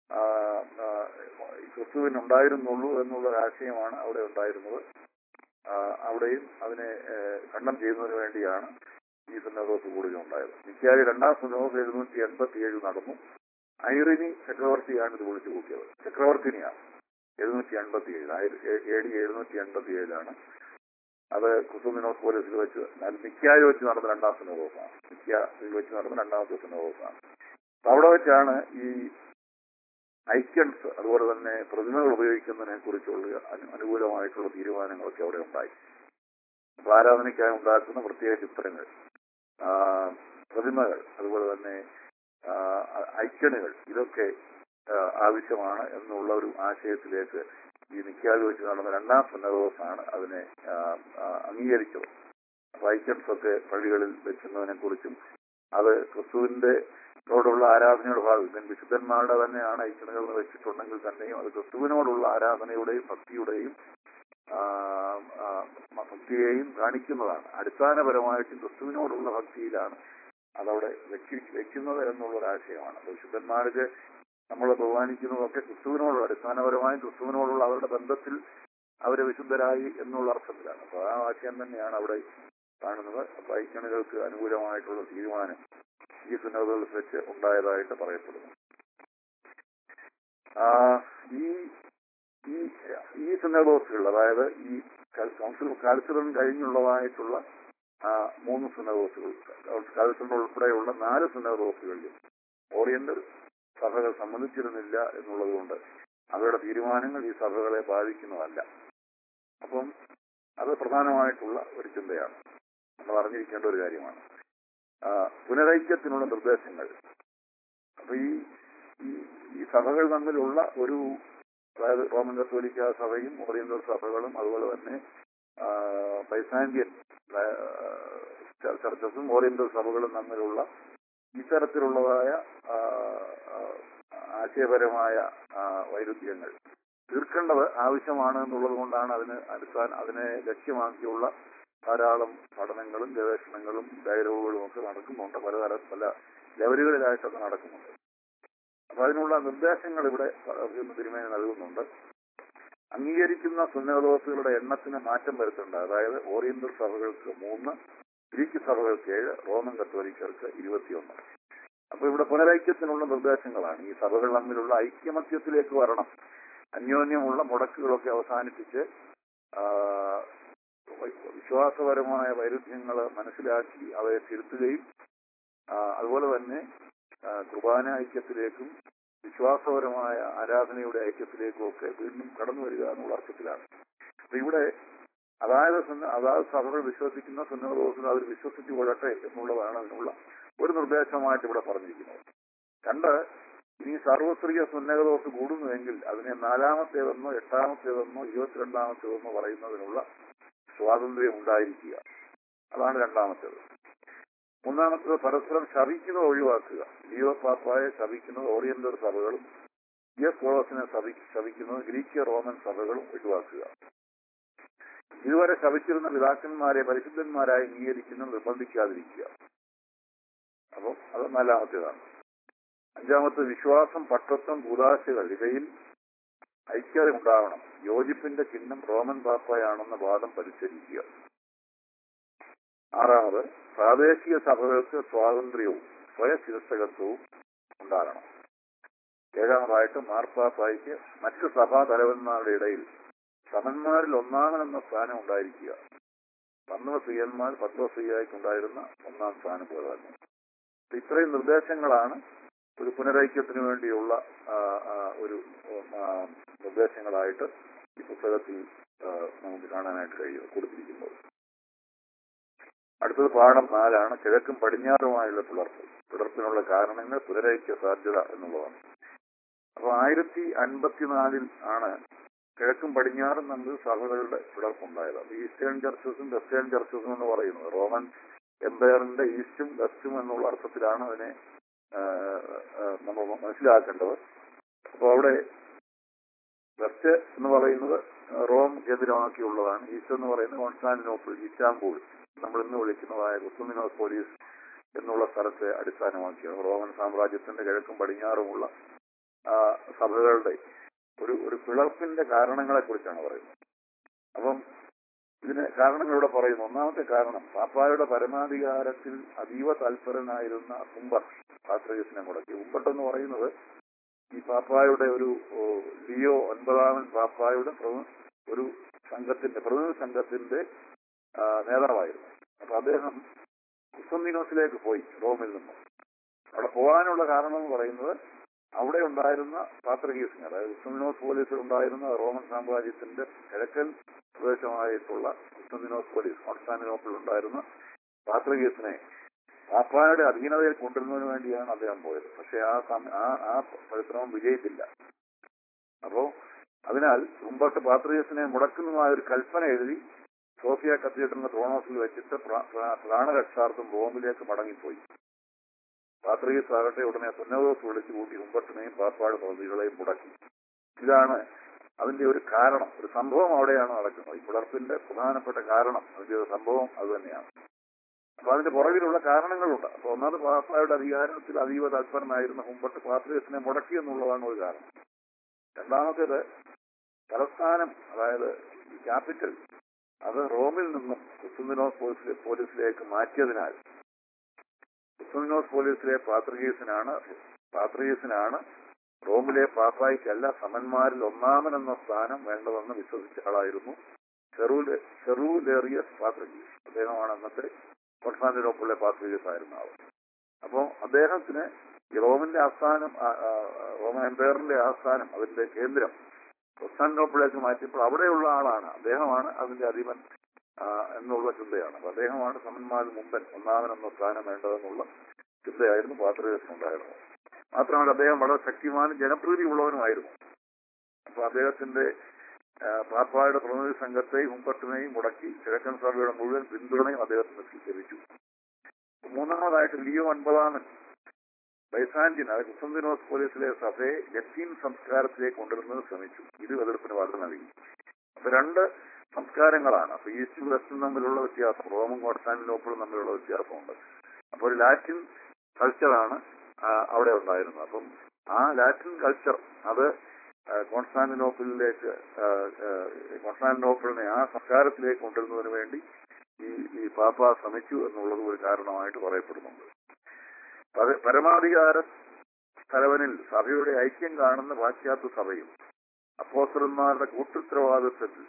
ആ, ആ, ക്രിസ്തുവിന് ഉണ്ടായിരുന്നുള്ളൂ എന്നുള്ള ഒരു ആശയമാണ് അവിടെ ഉണ്ടായിരുന്നത് ആ, അവിടെയും അതിനെ ഖണ്ഡം ചെയ്യുന്നതിന് വേണ്ടിയാണ് ഈ സുന്നതോസ് കൂടുതൽ ഉണ്ടായത് നിത്യാരി രണ്ടാം സുന്നതോസ് എഴുന്നൂറ്റി എൺപത്തി ഏഴ് നടന്നു ഐറിനി ചക്രവർത്തിയാണ് ഇത് വിളിച്ചു കൂട്ടിയത് ചക്രവർത്തിനിയാണ് എഴുന്നൂറ്റി എൺപത്തി ഏഴ് എ ഡി എഴുന്നൂറ്റി എൺപത്തി ഏഴിലാണ് അത് കുസുമിനോസ് പോലീസിൽ വെച്ച് മിക്കായി വെച്ച് നടന്ന രണ്ടാം സുന്നതോസാണ് മിക്ക വെച്ച് നടന്ന രണ്ടാമത്തെ സുന്നതോസാണ് അപ്പൊ അവിടെ വെച്ചാണ് ഈ ഐക്യൻസ് അതുപോലെ തന്നെ പ്രതിമകൾ ഉപയോഗിക്കുന്നതിനെ കുറിച്ചുള്ള അനു- അനുകൂലമായിട്ടുള്ള തീരുമാനങ്ങളൊക്കെ അവിടെ ഉണ്ടായി അപ്പൊ ആരാധനയ്ക്കായി ഉണ്ടാക്കുന്ന പ്രത്യേക ചിത്രങ്ങൾ ആ, പ്രതിമകൾ അതുപോലെ തന്നെ ആ, ഐക്യണുകൾ ഇതൊക്കെ ആ, ആവശ്യമാണ് എന്നുള്ള ഒരു ആശയത്തിലേക്ക് ഈ നിക്കാതെ വെച്ച് നടന്ന രണ്ടാം സുന്നതോസാണ് അതിനെ ആ, ആ, അംഗീകരിച്ചത് അപ്പൊ ഐക്യൻസ് ഒക്കെ പള്ളികളിൽ വെക്കുന്നതിനെ കുറിച്ചും അത് ക്രിസ്തുവിന്റെ ോടുള്ള ആരാധനയുടെ ഭാഗം വിശുദ്ധന്മാരുടെ തന്നെയാണ് ഐക്യണുകൾ വെച്ചിട്ടുണ്ടെങ്കിൽ തന്നെയും അത് ക്രിസ്തുവിനോടുള്ള ആരാധനയുടെയും ഭക്തിയുടെയും ആ, ആ, ഭക്തിയെയും കാണിക്കുന്നതാണ് അടിസ്ഥാനപരമായിട്ട് ക്രിസ്തുവിനോടുള്ള ഭക്തിയിലാണ് അതവിടെ വെക്കി വെക്കുന്നത് എന്നുള്ള ഒരു ആശയമാണ് അപ്പൊ വിശുദ്ധന്മാർക്ക് നമ്മൾ ബഹുമാനിക്കുന്നതൊക്കെ ക്രിസ്തുവിനോടുള്ള അടിസ്ഥാനപരമായും ക്രിസ്തുവിനോടുള്ള അവരുടെ ബന്ധത്തിൽ അവരെ വിശുദ്ധരായി എന്നുള്ള അർത്ഥത്തിലാണ് അപ്പൊ ആ ആശയം തന്നെയാണ് അവിടെ കാണുന്നത് അപ്പൊ ഐക്യണുകൾക്ക് അനുകൂലമായിട്ടുള്ള തീരുമാനം ഈ സുന്നതകളിൽ വെച്ച് ഉണ്ടായതായിട്ട് പറയപ്പെടുന്നു ആ, ഈ ഈ ഈ സുന്നതോസുകൾ അതായത് ഈ കൗൺസിൽ കാൽസിലും കഴിഞ്ഞുള്ളതായിട്ടുള്ള ആ, മൂന്ന് സുന്നതോസുകൾ കാൽസിൽ ഉൾപ്പെടെയുള്ള നാല് സുന്നതോസുകളിലും ഓറിയന്റൽ സഭകൾ സമ്മതിച്ചിരുന്നില്ല എന്നുള്ളത് കൊണ്ട് അവരുടെ തീരുമാനങ്ങൾ ഈ സഭകളെ ബാധിക്കുന്നതല്ല അപ്പം അത് പ്രധാനമായിട്ടുള്ള ഒരു ചിന്തയാണ് നമ്മൾ അറിഞ്ഞിരിക്കേണ്ട ഒരു കാര്യമാണ് ആ, പുനരൈക്യത്തിനുള്ള നിർദ്ദേശങ്ങൾ അപ്പൊ ഈ ഈ- ഈ സഭകൾ തമ്മിലുള്ള ഒരു അതായത് റോമൻ കത്തോലിക്ക സഭയും ഓറിയന്റൽ സഭകളും അതുപോലെ തന്നെ ആ, ബൈസാന്റിയൻ ആ, ച- ചർച്ചസും ഓറിയന്റൽ സഭകളും തമ്മിലുള്ള ഇത്തരത്തിലുള്ളതായ ആ, ആ, ആശയപരമായ ആ, വൈരുദ്ധ്യങ്ങൾ തീർക്കേണ്ടത് ആവശ്യമാണ് എന്നുള്ളത് കൊണ്ടാണ് അതിന് അടിസ്ഥാന അതിനെ ലക്ഷ്യമാക്കിയുള്ള ധാരാളം പഠനങ്ങളും ഗവേഷണങ്ങളും ഡയലോഗുകളും ഒക്കെ നടക്കുന്നുണ്ട് പലതര പല ലെവലുകളിലായിട്ടൊക്കെ നടക്കുന്നുണ്ട് അപ്പൊ അതിനുള്ള നിർദ്ദേശങ്ങൾ ഇവിടെ തിരുമേനി നൽകുന്നുണ്ട് അംഗീകരിക്കുന്ന സുന്നതോസുകളുടെ എണ്ണത്തിന് മാറ്റം വരുത്തേണ്ട അതായത് ഓറിയന്റൽ സഭകൾക്ക് മൂന്ന് ഗ്രീക്ക് സഭകൾക്ക് ഏഴ് റോമൻ കത്തോലിക്കർക്ക് ഇരുപത്തിയൊന്ന് അപ്പൊ ഇവിടെ പുനരൈക്യത്തിനുള്ള നിർദ്ദേശങ്ങളാണ് ഈ സഭകൾ തമ്മിലുള്ള ഐക്യമത്യത്തിലേക്ക് വരണം അന്യോന്യമുള്ള മുടക്കുകളൊക്കെ അവസാനിപ്പിച്ച് ആ, വിശ്വാസപരമായ വൈരുദ്ധ്യങ്ങൾ മനസ്സിലാക്കി അവയെ തിരുത്തുകയും ആ, അതുപോലെ തന്നെ ആ, കുർബാന ഐക്യത്തിലേക്കും വിശ്വാസപരമായ ആരാധനയുടെ ഐക്യത്തിലേക്കും ഒക്കെ വീണ്ടും കടന്നു വരിക എന്നുള്ള അർത്ഥത്തിലാണ് അപ്പൊ ഇവിടെ അതായത് സുന്ന- അതാത് സഭകൾ വിശ്വസിക്കുന്ന സുന്നതോസിൽ അവർ വിശ്വസിച്ചു കൊള്ളട്ടെ എന്നുള്ളതാണ് അതിനുള്ള ഒരു നിർദ്ദേശമായിട്ട് ഇവിടെ പറഞ്ഞിരിക്കുന്നത് രണ്ട് ഇനി സർവസ്ത്രീയ സുന്നതദോസ് കൂടുന്നുവെങ്കിൽ അതിനെ നാലാമത്തേതെന്നോ എട്ടാമത്തേതെന്നോ ഇരുപത്തിരണ്ടാമത്തേതെന്നോ പറയുന്നതിനുള്ള സ്വാതന്ത്ര്യം ഉണ്ടായിരിക്കുക അതാണ് രണ്ടാമത്തേത് മൂന്നാമത്തേത് പരസ്പരം ശപിക്കുന്നത് ഒഴിവാക്കുക ലിയോ പാപ്പായെ ശപിക്കുന്നത് ഓറിയന്റൽ സഭകളും എസ് കോളസിനെ ശപി- ശപിക്കുന്നത് ഗ്രീക്ക് റോമൻ സഭകളും ഒഴിവാക്കുക ഇതുവരെ ശപിച്ചിരുന്ന പിതാക്കന്മാരെ പരിശുദ്ധന്മാരായി അംഗീകരിക്കുന്നത് നിർബന്ധിക്കാതിരിക്കുക അപ്പം അത് നാലാമത്തേതാണ് അഞ്ചാമത്തെ വിശ്വാസം പട്ടത്വം ഭൂതാശകൾ ഇവയിൽ ഐക്യത ഉണ്ടാവണം യോജിപ്പിന്റെ ചിഹ്നം റോമൻ പാപ്പയാണെന്ന വാദം പരിശീലിക്കുക ആറാമത് പ്രാദേശിക സഭകൾക്ക് സ്വാതന്ത്ര്യവും സ്വയശിരസ്ഥകത്വവും ഉണ്ടാകണം ഏഴാമതായിട്ട് മാർപ്പാപ്പായ്ക്ക് മറ്റു സഭാ തലവന്മാരുടെ ഇടയിൽ സമന്മാരിൽ ഒന്നാമനെന്ന സ്ഥാനം ഉണ്ടായിരിക്കുക പന്ത്രസ്ത്രീയന്മാർ പത്മസ്ത്രീയായിട്ടുണ്ടായിരുന്ന ഒന്നാം സ്ഥാനം പോലെ തന്നെ അപ്പൊ ഇത്രയും നിർദ്ദേശങ്ങളാണ് ഒരു പുനരൈക്യത്തിന് വേണ്ടിയുള്ള ആ, ആ, ഒരു ആ, നിർദ്ദേശങ്ങളായിട്ട് ഈ പുസ്തകത്തിൽ ആ, നമുക്ക് കാണാനായിട്ട് കഴിയും കൊടുത്തിരിക്കുന്നത് അടുത്തത് പാഠം നാലാണ് കിഴക്കും പടിഞ്ഞാറുമായുള്ള പിളർപ്പ് പിളർപ്പിനുള്ള കാരണങ്ങൾ പുനരൈക്യ സാധ്യത എന്നുള്ളതാണ് അപ്പൊ ആയിരത്തി അൻപത്തിനാലിൽ ആണ് കിഴക്കും പടിഞ്ഞാറും തമ്മിൽ സഭകളുടെ പിളർപ്പുണ്ടായത് അപ്പൊ ഈസ്റ്റേൺ ചർച്ചസും വെസ്റ്റേൺ ചർച്ചസും എന്ന് പറയുന്നത് റോമൻ എംപയറിന്റെ ഈസ്റ്റും വെസ്റ്റും എന്നുള്ള അർത്ഥത്തിലാണ് അതിനെ ആ, ആ, നമ്മൾ മനസ്സിലാക്കേണ്ടത് അപ്പോൾ അവിടെ വെസ്റ്റ് എന്ന് പറയുന്നത് റോം കേന്ദ്രമാക്കിയുള്ളതാണ് ഈസ്റ്റ് എന്ന് പറയുന്നത് കോൺസ്റ്റാന്റിനോപ്പിൾ ഇസ്റ്റാംബൂൾ നമ്മൾ ഇന്ന് വിളിക്കുന്നതായ കുസുമിനോസ് പോലീസ് എന്നുള്ള സ്ഥലത്തെ അടിസ്ഥാനമാക്കിയാണ് റോമൻ സാമ്രാജ്യത്തിന്റെ കിഴക്കും പടിഞ്ഞാറുമുള്ള ആ, സഭകളുടെ ഒരു ഒരു പിളർപ്പിന്റെ കാരണങ്ങളെ കുറിച്ചാണ് പറയുന്നത് അപ്പം ഇതിന് കാരണങ്ങൾ ഇവിടെ പറയുന്നു ഒന്നാമത്തെ കാരണം പാപ്പായുടെ പരമാധികാരത്തിൽ അതീവ തൽപരനായിരുന്ന ഹുംബർ പാത്രീസിനെ മുടക്കി ഹുംബർട്ട് എന്ന് പറയുന്നത് ഈ പാപ്പായുടെ ഒരു ഓ, ലിയോ ഒൻപതാമൻ പാപ്പായുടെ പ്രതി- ഒരു സംഘത്തിന്റെ പ്രതിനിധി സംഘത്തിന്റെ ആ, നേതാവായിരുന്നു അപ്പൊ അദ്ദേഹം കുസ്തന്തീനോസിലേക്ക് പോയി റോമിൽ നിന്നും അവിടെ പോകാനുള്ള കാരണം എന്ന് പറയുന്നത് അവിടെ ഉണ്ടായിരുന്ന പാത്രകീസിന് അതായത് കുസ്തന്തീനോസ് പോലീസിൽ ഉണ്ടായിരുന്ന റോമൻ സാമ്രാജ്യത്തിന്റെ കിഴക്കൻ പ്രദേശമായിട്ടുള്ള കുസ്തന്തീനോസ് പോലീസ് കോൺസ്റ്റാന്റിനോപ്പിൾ ഉണ്ടായിരുന്ന പാത്രകീസിനെ പാപ്പായുടെ അധീനതയിൽ കൊണ്ടുവരുന്നതിന് വേണ്ടിയാണ് അദ്ദേഹം പോയത് പക്ഷെ ആ സമ- ആ ആ പരിശ്രമം വിജയിച്ചില്ല അപ്പോ അതിനാൽ മുമ്പത്തെ പാത്രീയസിനെ മുടക്കുന്നതുമായ ഒരു കൽപ്പന എഴുതി സോഫിയ കത്തീഡ്രലിന്റെ ക്രോണോസിൽ വെച്ചിട്ട് പ്ര- പ്ര- പ്രാണരക്ഷാർത്ഥം റോമിലേക്ക് മടങ്ങിപ്പോയി പാത്രീയസ് ആകട്ടെ ഉടനെ സുന്നതോസ് വിളിച്ചു കൂട്ടി ഉമ്പട്ടിനെയും പാപ്പാട് പ്രതികളെയും മുടക്കി ഇതാണ് അതിന്റെ ഒരു കാരണം ഒരു സംഭവം അവിടെയാണ് നടക്കുന്നത് ഈ പുലർപ്പിന്റെ പ്രധാനപ്പെട്ട കാരണം അതിന്റെ ഒരു സംഭവം അത് തന്നെയാണ് അപ്പൊ അതിന്റെ പുറകിലുള്ള കാരണങ്ങളുണ്ട് അപ്പൊ ഒന്നാമത് പാപ്പായുടെ അധികാരത്തിൽ അതീവ തൽപരനായിരുന്ന മുമ്പട്ട് പാത്രീയസിനെ മുടക്കി എന്നുള്ളതാണ് ഒരു കാരണം രണ്ടാമത്തേത് തലസ്ഥാനം അതായത് ഈ ക്യാപിറ്റൽ അത് റോമിൽ നിന്നും കുസുന്ദിനോസ് പോലീസിലെ പോലീസിലേക്ക് മാറ്റിയതിനാൽ കുസുന്ദിനോസ് പോലീസിലെ പാത്രികീസിനാണ് പാത്രികീസിനാണ് റോമിലെ പാപ്പായ്ക്കല്ല സമന്മാരിൽ ഒന്നാമനെന്ന സ്ഥാനം വേണ്ടതെന്ന് വിശ്വസിച്ച ആളായിരുന്നു ചെറൂലെ ചെറൂലേറിയസ് പാത്രികീസ് അദ്ദേഹമാണ് അന്നത്തെ കോൺസ്റ്റാന്റിനോപ്പിളിലെ പാത്രികീസ് ആയിരുന്ന ആൾ അപ്പോ അദ്ദേഹത്തിന് ഈ റോമിന്റെ ആസ്ഥാനം ആ, ആ, റോമൻ എംപയറിന്റെ ആസ്ഥാനം അതിന്റെ കേന്ദ്രം കോൺസ്റ്റാന്റിനോപ്പിളിലേക്ക് മാറ്റിയപ്പോൾ അവിടെയുള്ള ആളാണ് അദ്ദേഹമാണ് അതിന്റെ അധിപൻ ആ, എന്നുള്ള ചിന്തയാണ് അപ്പൊ അദ്ദേഹമാണ് സമന്മാരിൽ മുമ്പൻ ഒന്നാമൻ എന്ന സ്ഥാനം വേണ്ടതെന്നുള്ള ചിന്തയായിരുന്നു പാത്രീയത്തിനുണ്ടായിരുന്നത് മാത്രമല്ല അദ്ദേഹം വളരെ ശക്തിമാനും ജനപ്രീതി ഉള്ളവനുമായിരുന്നു അപ്പൊ അദ്ദേഹത്തിന്റെ ആ, പാപ്പായുടെ പ്രതിനിധി സംഘത്തെയും മുമ്പത്തിനെയും മുടക്കി കിഴക്കൻ സഭയുടെ മുഴുവൻ പിന്തുണയും അദ്ദേഹത്തിന് ലഭിച്ചു മൂന്നാമതായിട്ട് ലിയോ ഒൻപതാമൻ ബൈസാന്റിൻ അതായത് കുസന്തിനോസ് പോലീസിലെ സഭയെ ലത്തീൻ സംസ്കാരത്തിലേക്ക് കൊണ്ടുവരുന്നത് ശ്രമിച്ചു ഇത് എതിർപ്പിന് വളരെ നൽകി അപ്പൊ രണ്ട് സംസ്കാരങ്ങളാണ് അപ്പൊ ഈസ്റ്റും വെസ്റ്റും തമ്മിലുള്ള വ്യത്യാസം റോമും കോൺസ്റ്റാന്റിനോപ്പിളും തമ്മിലുള്ള വ്യത്യാസമുണ്ട് അപ്പൊ ഒരു ലാറ്റിൻ കൾച്ചറാണ് ആ, അവിടെ ഉണ്ടായിരുന്നത് അപ്പം ആ ലാറ്റിൻ കൾച്ചർ അത് ആ, കോൺസ്റ്റാന്റിനോപ്പിളിലേക്ക് ആ, ആ, കോൺസ്റ്റാന്റിനോപ്പിളിനെ ആ സംസ്കാരത്തിലേക്ക് കൊണ്ടുവരുന്നതിന് വേണ്ടി ഈ ഈ പാപ്പ ശ്രമിച്ചു എന്നുള്ളത് ഒരു കാരണമായിട്ട് പറയപ്പെടുന്നുണ്ട് പര- പരമാധികാര തലവനിൽ സഭയുടെ ഐക്യം കാണുന്ന പാശ്ചാത്യ സഭയും അപ്പോസ്റ്റലന്മാരുടെ കൂട്ടുത്തരവാദിത്വത്തിൽ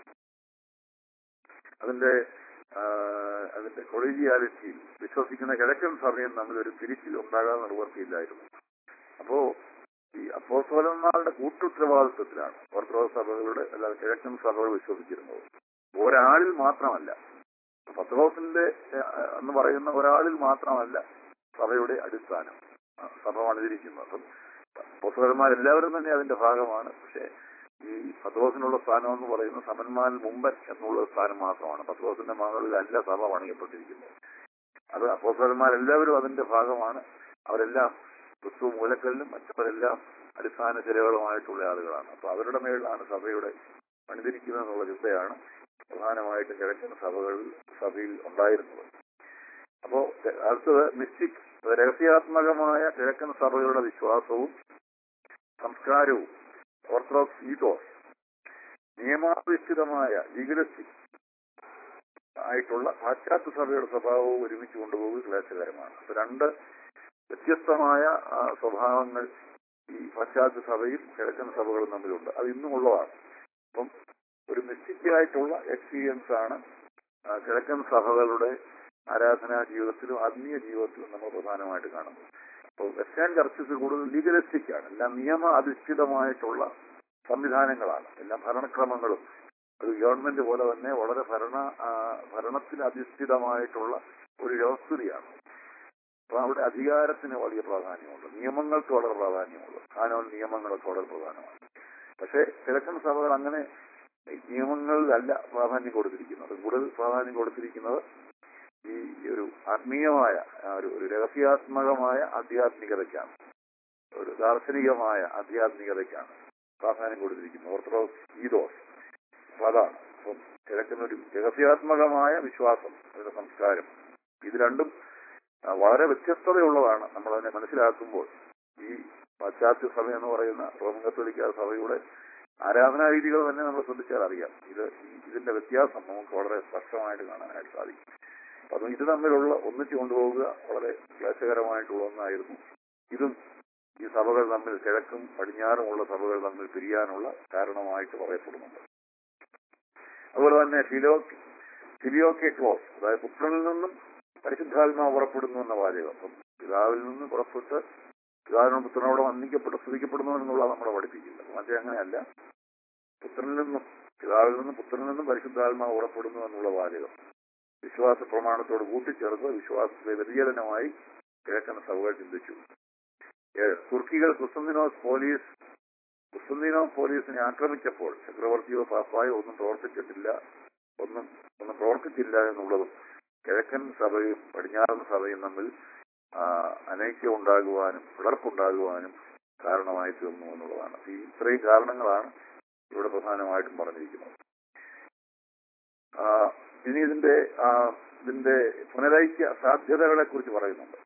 അതിന്റെ ആ, അതിന്റെ കൊളീജിയാലിറ്റിയിൽ വിശ്വസിക്കുന്ന കിഴക്കൻ സഭയും തമ്മിൽ ഒരു തിരിച്ചിൽ ഉണ്ടാകാൻ നിവർത്തിയില്ലായിരുന്നു അപ്പോ ഈ അപ്പോസ്തലന്മാരുടെ കൂട്ടുത്തരവാദിത്വത്തിലാണ് ഓർത്തഡോക്സ് സഭകളുടെ അല്ലാതെ കിഴക്കൻ സഭകൾ വിശ്വസിച്ചിരുന്നത് ഒരാളിൽ മാത്രമല്ല പത്രോസിന്റെ ഏഹ്, എന്ന് പറയുന്ന ഒരാളിൽ മാത്രമല്ല സഭയുടെ അടിസ്ഥാനം ആ, സഭ പണിതിരിക്കുന്നത് അപ്പം അപ്പോസ്തലന്മാരെല്ലാവരും തന്നെ അതിന്റെ ഭാഗമാണ് പക്ഷേ ഈ പത്രോസിനുള്ള സ്ഥാനം എന്ന് പറയുന്നത് സമന്മാരിൽ മുമ്പൻ എന്നുള്ള സ്ഥാനം മാത്രമാണ് പത്രോസിന്റെ മകളിലല്ല സഭ പണിയപ്പെട്ടിരിക്കുന്നത് അത് അപ്പോസ്തലന്മാരെല്ലാവരും അതിന്റെ ഭാഗമാണ് അവരെല്ലാം ക്രിസ്തു മൂലക്കല്ലും മറ്റവരെല്ലാം അടിസ്ഥാന ചിലകളുമായിട്ടുള്ള ആളുകളാണ് അപ്പൊ അവരുടെ മേളിലാണ് സഭയുടെ പണിതിരിക്കുന്നത് എന്നുള്ള ചിന്തയാണ് പ്രധാനമായിട്ട് കിഴക്കൻ സഭകളിൽ സഭയിൽ ഉണ്ടായിരുന്നത് അപ്പോ അടുത്തത് മിസ്റ്റിക് രഹസ്യാത്മകമായ കിഴക്കൻ സഭകളുടെ വിശ്വാസവും സംസ്കാരവും ഓർത്തഡോക്സ് ഈതോസ് നിയമാധിഷ്ഠിതമായ ലീഗലിസ്റ്റിക് ആയിട്ടുള്ള പാശ്ചാത്യ സഭയുടെ സ്വഭാവവും ഒരുമിച്ച് കൊണ്ടുപോകുന്നത് ക്ലേശകരമാണ് അപ്പൊ രണ്ട് വ്യത്യസ്തമായ ആ, സ്വഭാവങ്ങൾ ഈ പാശ്ചാത്യ സഭയും കിഴക്കൻ സഭകളും തമ്മിലുണ്ട് അത് ഇന്നും ഉള്ളതാണ് അപ്പം ഒരു മിസ്റ്റിക്കായിട്ടുള്ള എക്സ്പീരിയൻസ് ആണ് ആ, കിഴക്കൻ സഭകളുടെ ആരാധനാ ജീവിതത്തിലും ആത്മീയ ജീവിതത്തിലും നമ്മൾ പ്രധാനമായിട്ട് കാണുന്നത് അപ്പോൾ വെസ്റ്റേൺ ചർച്ചസ് കൂടുതൽ ലീഗലിസ്റ്റിക് ആണ് എല്ലാം നിയമ അധിഷ്ഠിതമായിട്ടുള്ള സംവിധാനങ്ങളാണ് എല്ലാം ഭരണക്രമങ്ങളും ഒരു ഗവൺമെന്റ് പോലെ തന്നെ വളരെ ഭരണ ആ, ഭരണത്തിൽ അധിഷ്ഠിതമായിട്ടുള്ള ഒരു വ്യവസ്ഥിതിയാണ് അപ്പൊ അവിടെ അധികാരത്തിന് വലിയ പ്രാധാന്യമുണ്ട് നിയമങ്ങൾക്ക് വളരെ പ്രാധാന്യമുണ്ട് കാനോൻ നിയമങ്ങളൊക്കെ വളരെ പ്രധാനമാണ് പക്ഷേ കിഴക്കൻ സഭകൾ അങ്ങനെ നിയമങ്ങളിലല്ല പ്രാധാന്യം കൊടുത്തിരിക്കുന്നത് കൂടുതൽ പ്രാധാന്യം കൊടുത്തിരിക്കുന്നത് ഈ ഒരു ആത്മീയമായ ആ, ഒരു ഒരു രഹസ്യാത്മകമായ ആധ്യാത്മികതയ്ക്കാണ് ഒരു ദാർശനികമായ ആധ്യാത്മികതയ്ക്കാണ് പ്രാധാന്യം കൊടുത്തിരിക്കുന്നത് ഓർത്തഡോക്സ് ഈദോസ് അപ്പൊ അതാണ് അപ്പം കിഴക്കുന്ന ഒരു രഹസ്യാത്മകമായ വിശ്വാസം ഒരു സംസ്കാരം ഇത് രണ്ടും ആ, വളരെ വ്യത്യസ്തതയുള്ളതാണ് നമ്മൾ അതിനെ മനസ്സിലാക്കുമ്പോൾ ഈ പാശ്ചാത്യ സഭ എന്ന് പറയുന്ന റോമൻ കത്തോലിക്ക സഭയുടെ ആരാധനാ രീതികൾ തന്നെ നമ്മൾ ശ്രദ്ധിച്ചാൽ അറിയാം ഇത് ഇതിന്റെ വ്യത്യാസം നമുക്ക് വളരെ സ്പഷ്ടമായിട്ട് കാണാനായിട്ട് സാധിക്കും അപ്പം ഇത് തമ്മിലുള്ള ഒന്നിച്ചു കൊണ്ടുപോവുക വളരെ ക്ലേശകരമായിട്ടുള്ള ഒന്നായിരുന്നു ഇതും ഈ സഭകൾ തമ്മിൽ കിഴക്കും പടിഞ്ഞാറുമുള്ള സഭകൾ തമ്മിൽ പിരിയാനുള്ള കാരണമായിട്ട് പറയപ്പെടുന്നുണ്ട് അതുപോലെ തന്നെ ഫിലോ ഫിലിയോക്കെ ക്ലോസ് അതായത് പുത്രനിൽ നിന്നും പരിശുദ്ധാത്മാവ് പുറപ്പെടുന്നു എന്ന വാചകം അപ്പം പിതാവിൽ നിന്ന് പുറപ്പെട്ട് പിതാവിനും പുത്രനോട് വന്ദിക്കപ്പെട്ട് സ്തുതിക്കപ്പെടുന്നു എന്നുള്ളത് നമ്മളെ പഠിപ്പിക്കില്ല മറ്റേ അങ്ങനെയല്ല പുത്രനിൽ നിന്നും പിതാവിൽ നിന്നും പുത്രനിൽ നിന്നും പരിശുദ്ധാത്മാവ് പുറപ്പെടുന്നു എന്നുള്ള വാചകം വിശ്വാസ പ്രമാണത്തോട് കൂട്ടിച്ചേർത്ത് വിശ്വാസത്തെ വ്യതിചലനമായി കിഴക്കൻ സഭകൾ ചിന്തിച്ചു ഏഴ് തുർക്കികൾ കുസ്തന്തിനോസ് പോലീസ് കുസ്തന്തിനോസ് പോലീസിനെ ആക്രമിച്ചപ്പോൾ ചക്രവർത്തിയോ പാപ്പായോ ഒന്നും പ്രവർത്തിച്ചിട്ടില്ല ഒന്നും ഒന്നും പ്രവർത്തിച്ചില്ല എന്നുള്ളതും കിഴക്കൻ സഭയും പടിഞ്ഞാറൻ സഭയും തമ്മിൽ ആ, അനൈക്യം ഉണ്ടാകുവാനും പിളർപ്പുണ്ടാകുവാനും കാരണമായി തീർന്നു എന്നുള്ളതാണ് ഈ ഇത്രയും കാരണങ്ങളാണ് ഇവിടെ പ്രധാനമായിട്ടും പറഞ്ഞിരിക്കുന്നത് ആ, ഇനി ഇതിന്റെ ആ, ഇതിന്റെ പുനരൈക്യ സാധ്യതകളെ കുറിച്ച് പറയുന്നുണ്ട്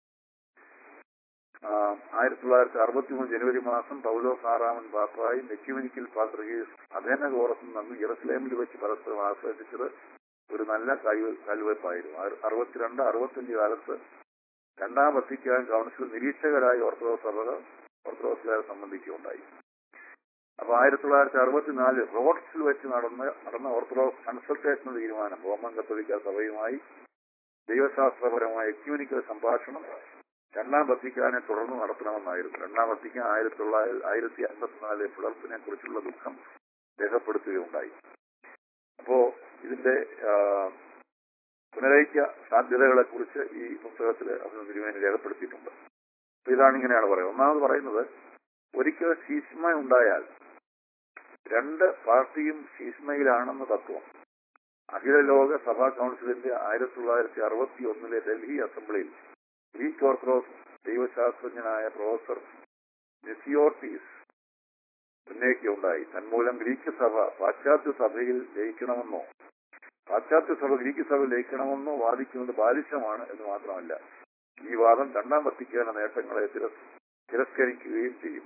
ആ, ആയിരത്തി തൊള്ളായിരത്തി അറുപത്തി മൂന്ന് ജനുവരി മാസം പൗലോസ് ആറാമൻ പാപ്പായി നെക്യുമിനിക്കൽ പാത്രികീസ് അധേനഗോറസും തമ്മിൽ ജെറുസലേമിൽ വെച്ച് പരസ്പരം ആസ്വദിച്ചത് ഒരു നല്ല കൈവ കൽവെപ്പായിരുന്നു അറു- അറുപത്തിരണ്ട് അറുപത്തഞ്ച് കാലത്ത് രണ്ടാം വത്തിക്കാൻ കൗൺസിൽ നിരീക്ഷകരായി ഓർത്തഡോക്സ് സഭകൾ ഓർത്തഡോക്സുകാരെ സംബന്ധിക്കുകയുണ്ടായി അപ്പൊ ആയിരത്തി തൊള്ളായിരത്തി അറുപത്തിനാല് റോഡ്സിൽ വെച്ച് നടന്ന നടന്ന ഓർത്തഡോക്സ് കൺസൾട്ടേഷൻ തീരുമാനം റോമൻ കത്തോലിക്ക സഭയുമായി ദൈവശാസ്ത്രപരമായ എക്യൂനിക്കൽ സംഭാഷണം രണ്ടാം വത്തിക്കാനെ തുടർന്ന് നടത്തണമെന്നായിരുന്നു രണ്ടാം വത്തിക്കാൻ ആയിരത്തി തൊള്ളായിരത്തി ആയിരത്തി അമ്പത്തിനാല് പിളർപ്പിനെ കുറിച്ചുള്ള ദുഃഖം രേഖപ്പെടുത്തുകയുണ്ടായി അപ്പോ ഇതിന്റെ ആ, പുനരൈക്യ സാധ്യതകളെ കുറിച്ച് ഈ പുസ്തകത്തിൽ അതിന് തിരുമേനി രേഖപ്പെടുത്തിയിട്ടുണ്ട് അപ്പൊ ഇതാണ് ഇങ്ങനെയാണ് പറയുന്നത് ഒന്നാമത് പറയുന്നത് ഒരിക്കൽ ശീഷ്മ ഉണ്ടായാൽ രണ്ട് പാർട്ടിയും ശീഷ്മയിലാണെന്ന തത്വം അഖില ലോക സഭാ കൗൺസിലിന്റെ ആയിരത്തി തൊള്ളായിരത്തി അറുപത്തി ഒന്നിലെ ഡൽഹി അസംബ്ലിയിൽ ഗ്രീക്ക് ഓർത്തഡോക്സ് ദൈവശാസ്ത്രജ്ഞനായ പ്രൊഫസർ നെസിയോർട്ടീസ് ഉന്നയിക്കുകയുണ്ടായി തന്മൂലം ഗ്രീക്ക് സഭ പാശ്ചാത്യ സഭയിൽ ലയിക്കണമെന്നോ പാശ്ചാത്യ സഭ ഗ്രീക്ക് സഭ ലയിക്കണമെന്നോ വാദിക്കുന്നത് ബാലിശമാണ് എന്ന് മാത്രമല്ല ഈ വാദം രണ്ടാം വത്തിക്കാന നേട്ടങ്ങളെ തിരസ് തിരസ്കരിക്കുകയും ചെയ്യും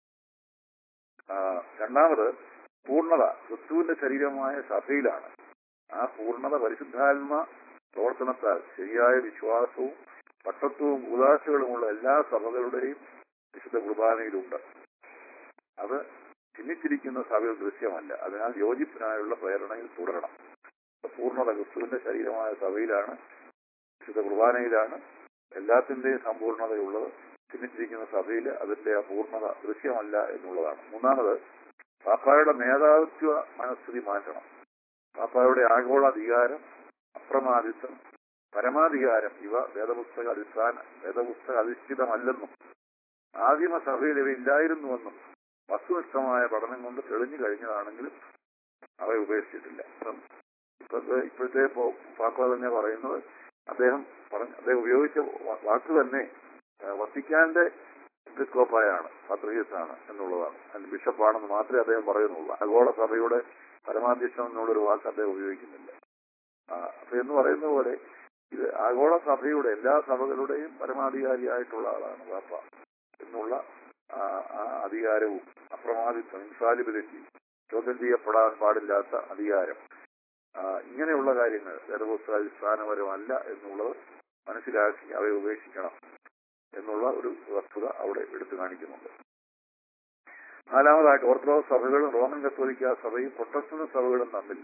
ആ, രണ്ടാമത് പൂർണ്ണത ക്രിസ്തുവിന്റെ ശരീരമായ സഭയിലാണ് ആ പൂർണ്ണത പരിശുദ്ധാത്മ പ്രവർത്തനത്താൽ ശരിയായ വിശ്വാസവും പട്ടത്വവും ഉദാശകളുമുള്ള എല്ലാ സഭകളുടെയും വിശുദ്ധ കുർബാനയിലുണ്ട് അത് ചിഹ്നിച്ചിരിക്കുന്ന സഭയിൽ ദൃശ്യമല്ല അതിനാൽ യോജിപ്പിനായുള്ള പ്രേരണയിൽ തുടരണം പൂർണ്ണത ക്രിസ്തുവിന്റെ ശരീരമായ സഭയിലാണ് വിശുദ്ധ കുർബാനയിലാണ് എല്ലാത്തിന്റെയും സമ്പൂർണതയുള്ളത് ചിഹ്നിച്ചിരിക്കുന്ന സഭയിൽ അതിന്റെ ആ പൂർണ്ണത ദൃശ്യമല്ല എന്നുള്ളതാണ് മൂന്നാമത് പാപ്പായുടെ മേധാവിത്വ മനസ്ഥിതി മാറ്റണം പാപ്പായുടെ ആഗോള അധികാരം അപ്രമാദിത്വം പരമാധികാരം ഇവ വേദപുസ്തക അടിസ്ഥാന വേദപുസ്തക അധിഷ്ഠിതമല്ലെന്നും ആദിമ സഭയിൽ ഇവ ഇല്ലായിരുന്നുവെന്നും വസ്തുനിഷ്ഠമായ പഠനം കൊണ്ട് തെളിഞ്ഞു കഴിഞ്ഞതാണെങ്കിലും അവ ഉപേക്ഷിച്ചിട്ടില്ല ഇപ്പം ഇപ്പോഴത്തെ ഇപ്പോഴത്തെ പോ- പാപ്പ തന്നെ പറയുന്നത് അദ്ദേഹം പറഞ്ഞ അദ്ദേഹം ഉപയോഗിച്ച വ- വാക്ക് തന്നെ ആ, വത്തിക്കാന്റെ എപ്പിസ്കോപ്പായാണ് പത്രീസാണ് എന്നുള്ളതാണ് അതിന് ബിഷപ്പാണെന്ന് മാത്രമേ അദ്ദേഹം പറയുന്നുള്ളൂ ആഗോള സഭയുടെ പരമാധ്യക്ഷം എന്നുള്ളൊരു വാക്ക് അദ്ദേഹം ഉപയോഗിക്കുന്നില്ല ആ, അപ്പൊ എന്ന് പറയുന്ന പോലെ ഇത് ആഗോള സഭയുടെ എല്ലാ സഭകളുടെയും പരമാധികാരിയായിട്ടുള്ള ആളാണ് പാപ്പ എന്നുള്ള ആ, ആ അധികാരവും അപ്രമാദിത്വം ഇൻഫാലിബിലിറ്റി ചോദ്യം ചെയ്യപ്പെടാൻ പാടില്ലാത്ത അധികാരം ആ, ഇങ്ങനെയുള്ള കാര്യങ്ങൾ വേദപുസ്തക അടിസ്ഥാനപരമല്ല എന്നുള്ളത് മനസ്സിലാക്കി അവയെ ഉപേക്ഷിക്കണം എന്നുള്ള ഒരു വസ്തുത അവിടെ എടുത്തു കാണിക്കുന്നുണ്ട് നാലാമതായിട്ട് ഓർത്തഡോക്സ് സഭകളും റോമൻ കത്തോലിക്ക സഭയും പ്രൊട്ടസ്റ്റന്റ് സഭകളും തമ്മിൽ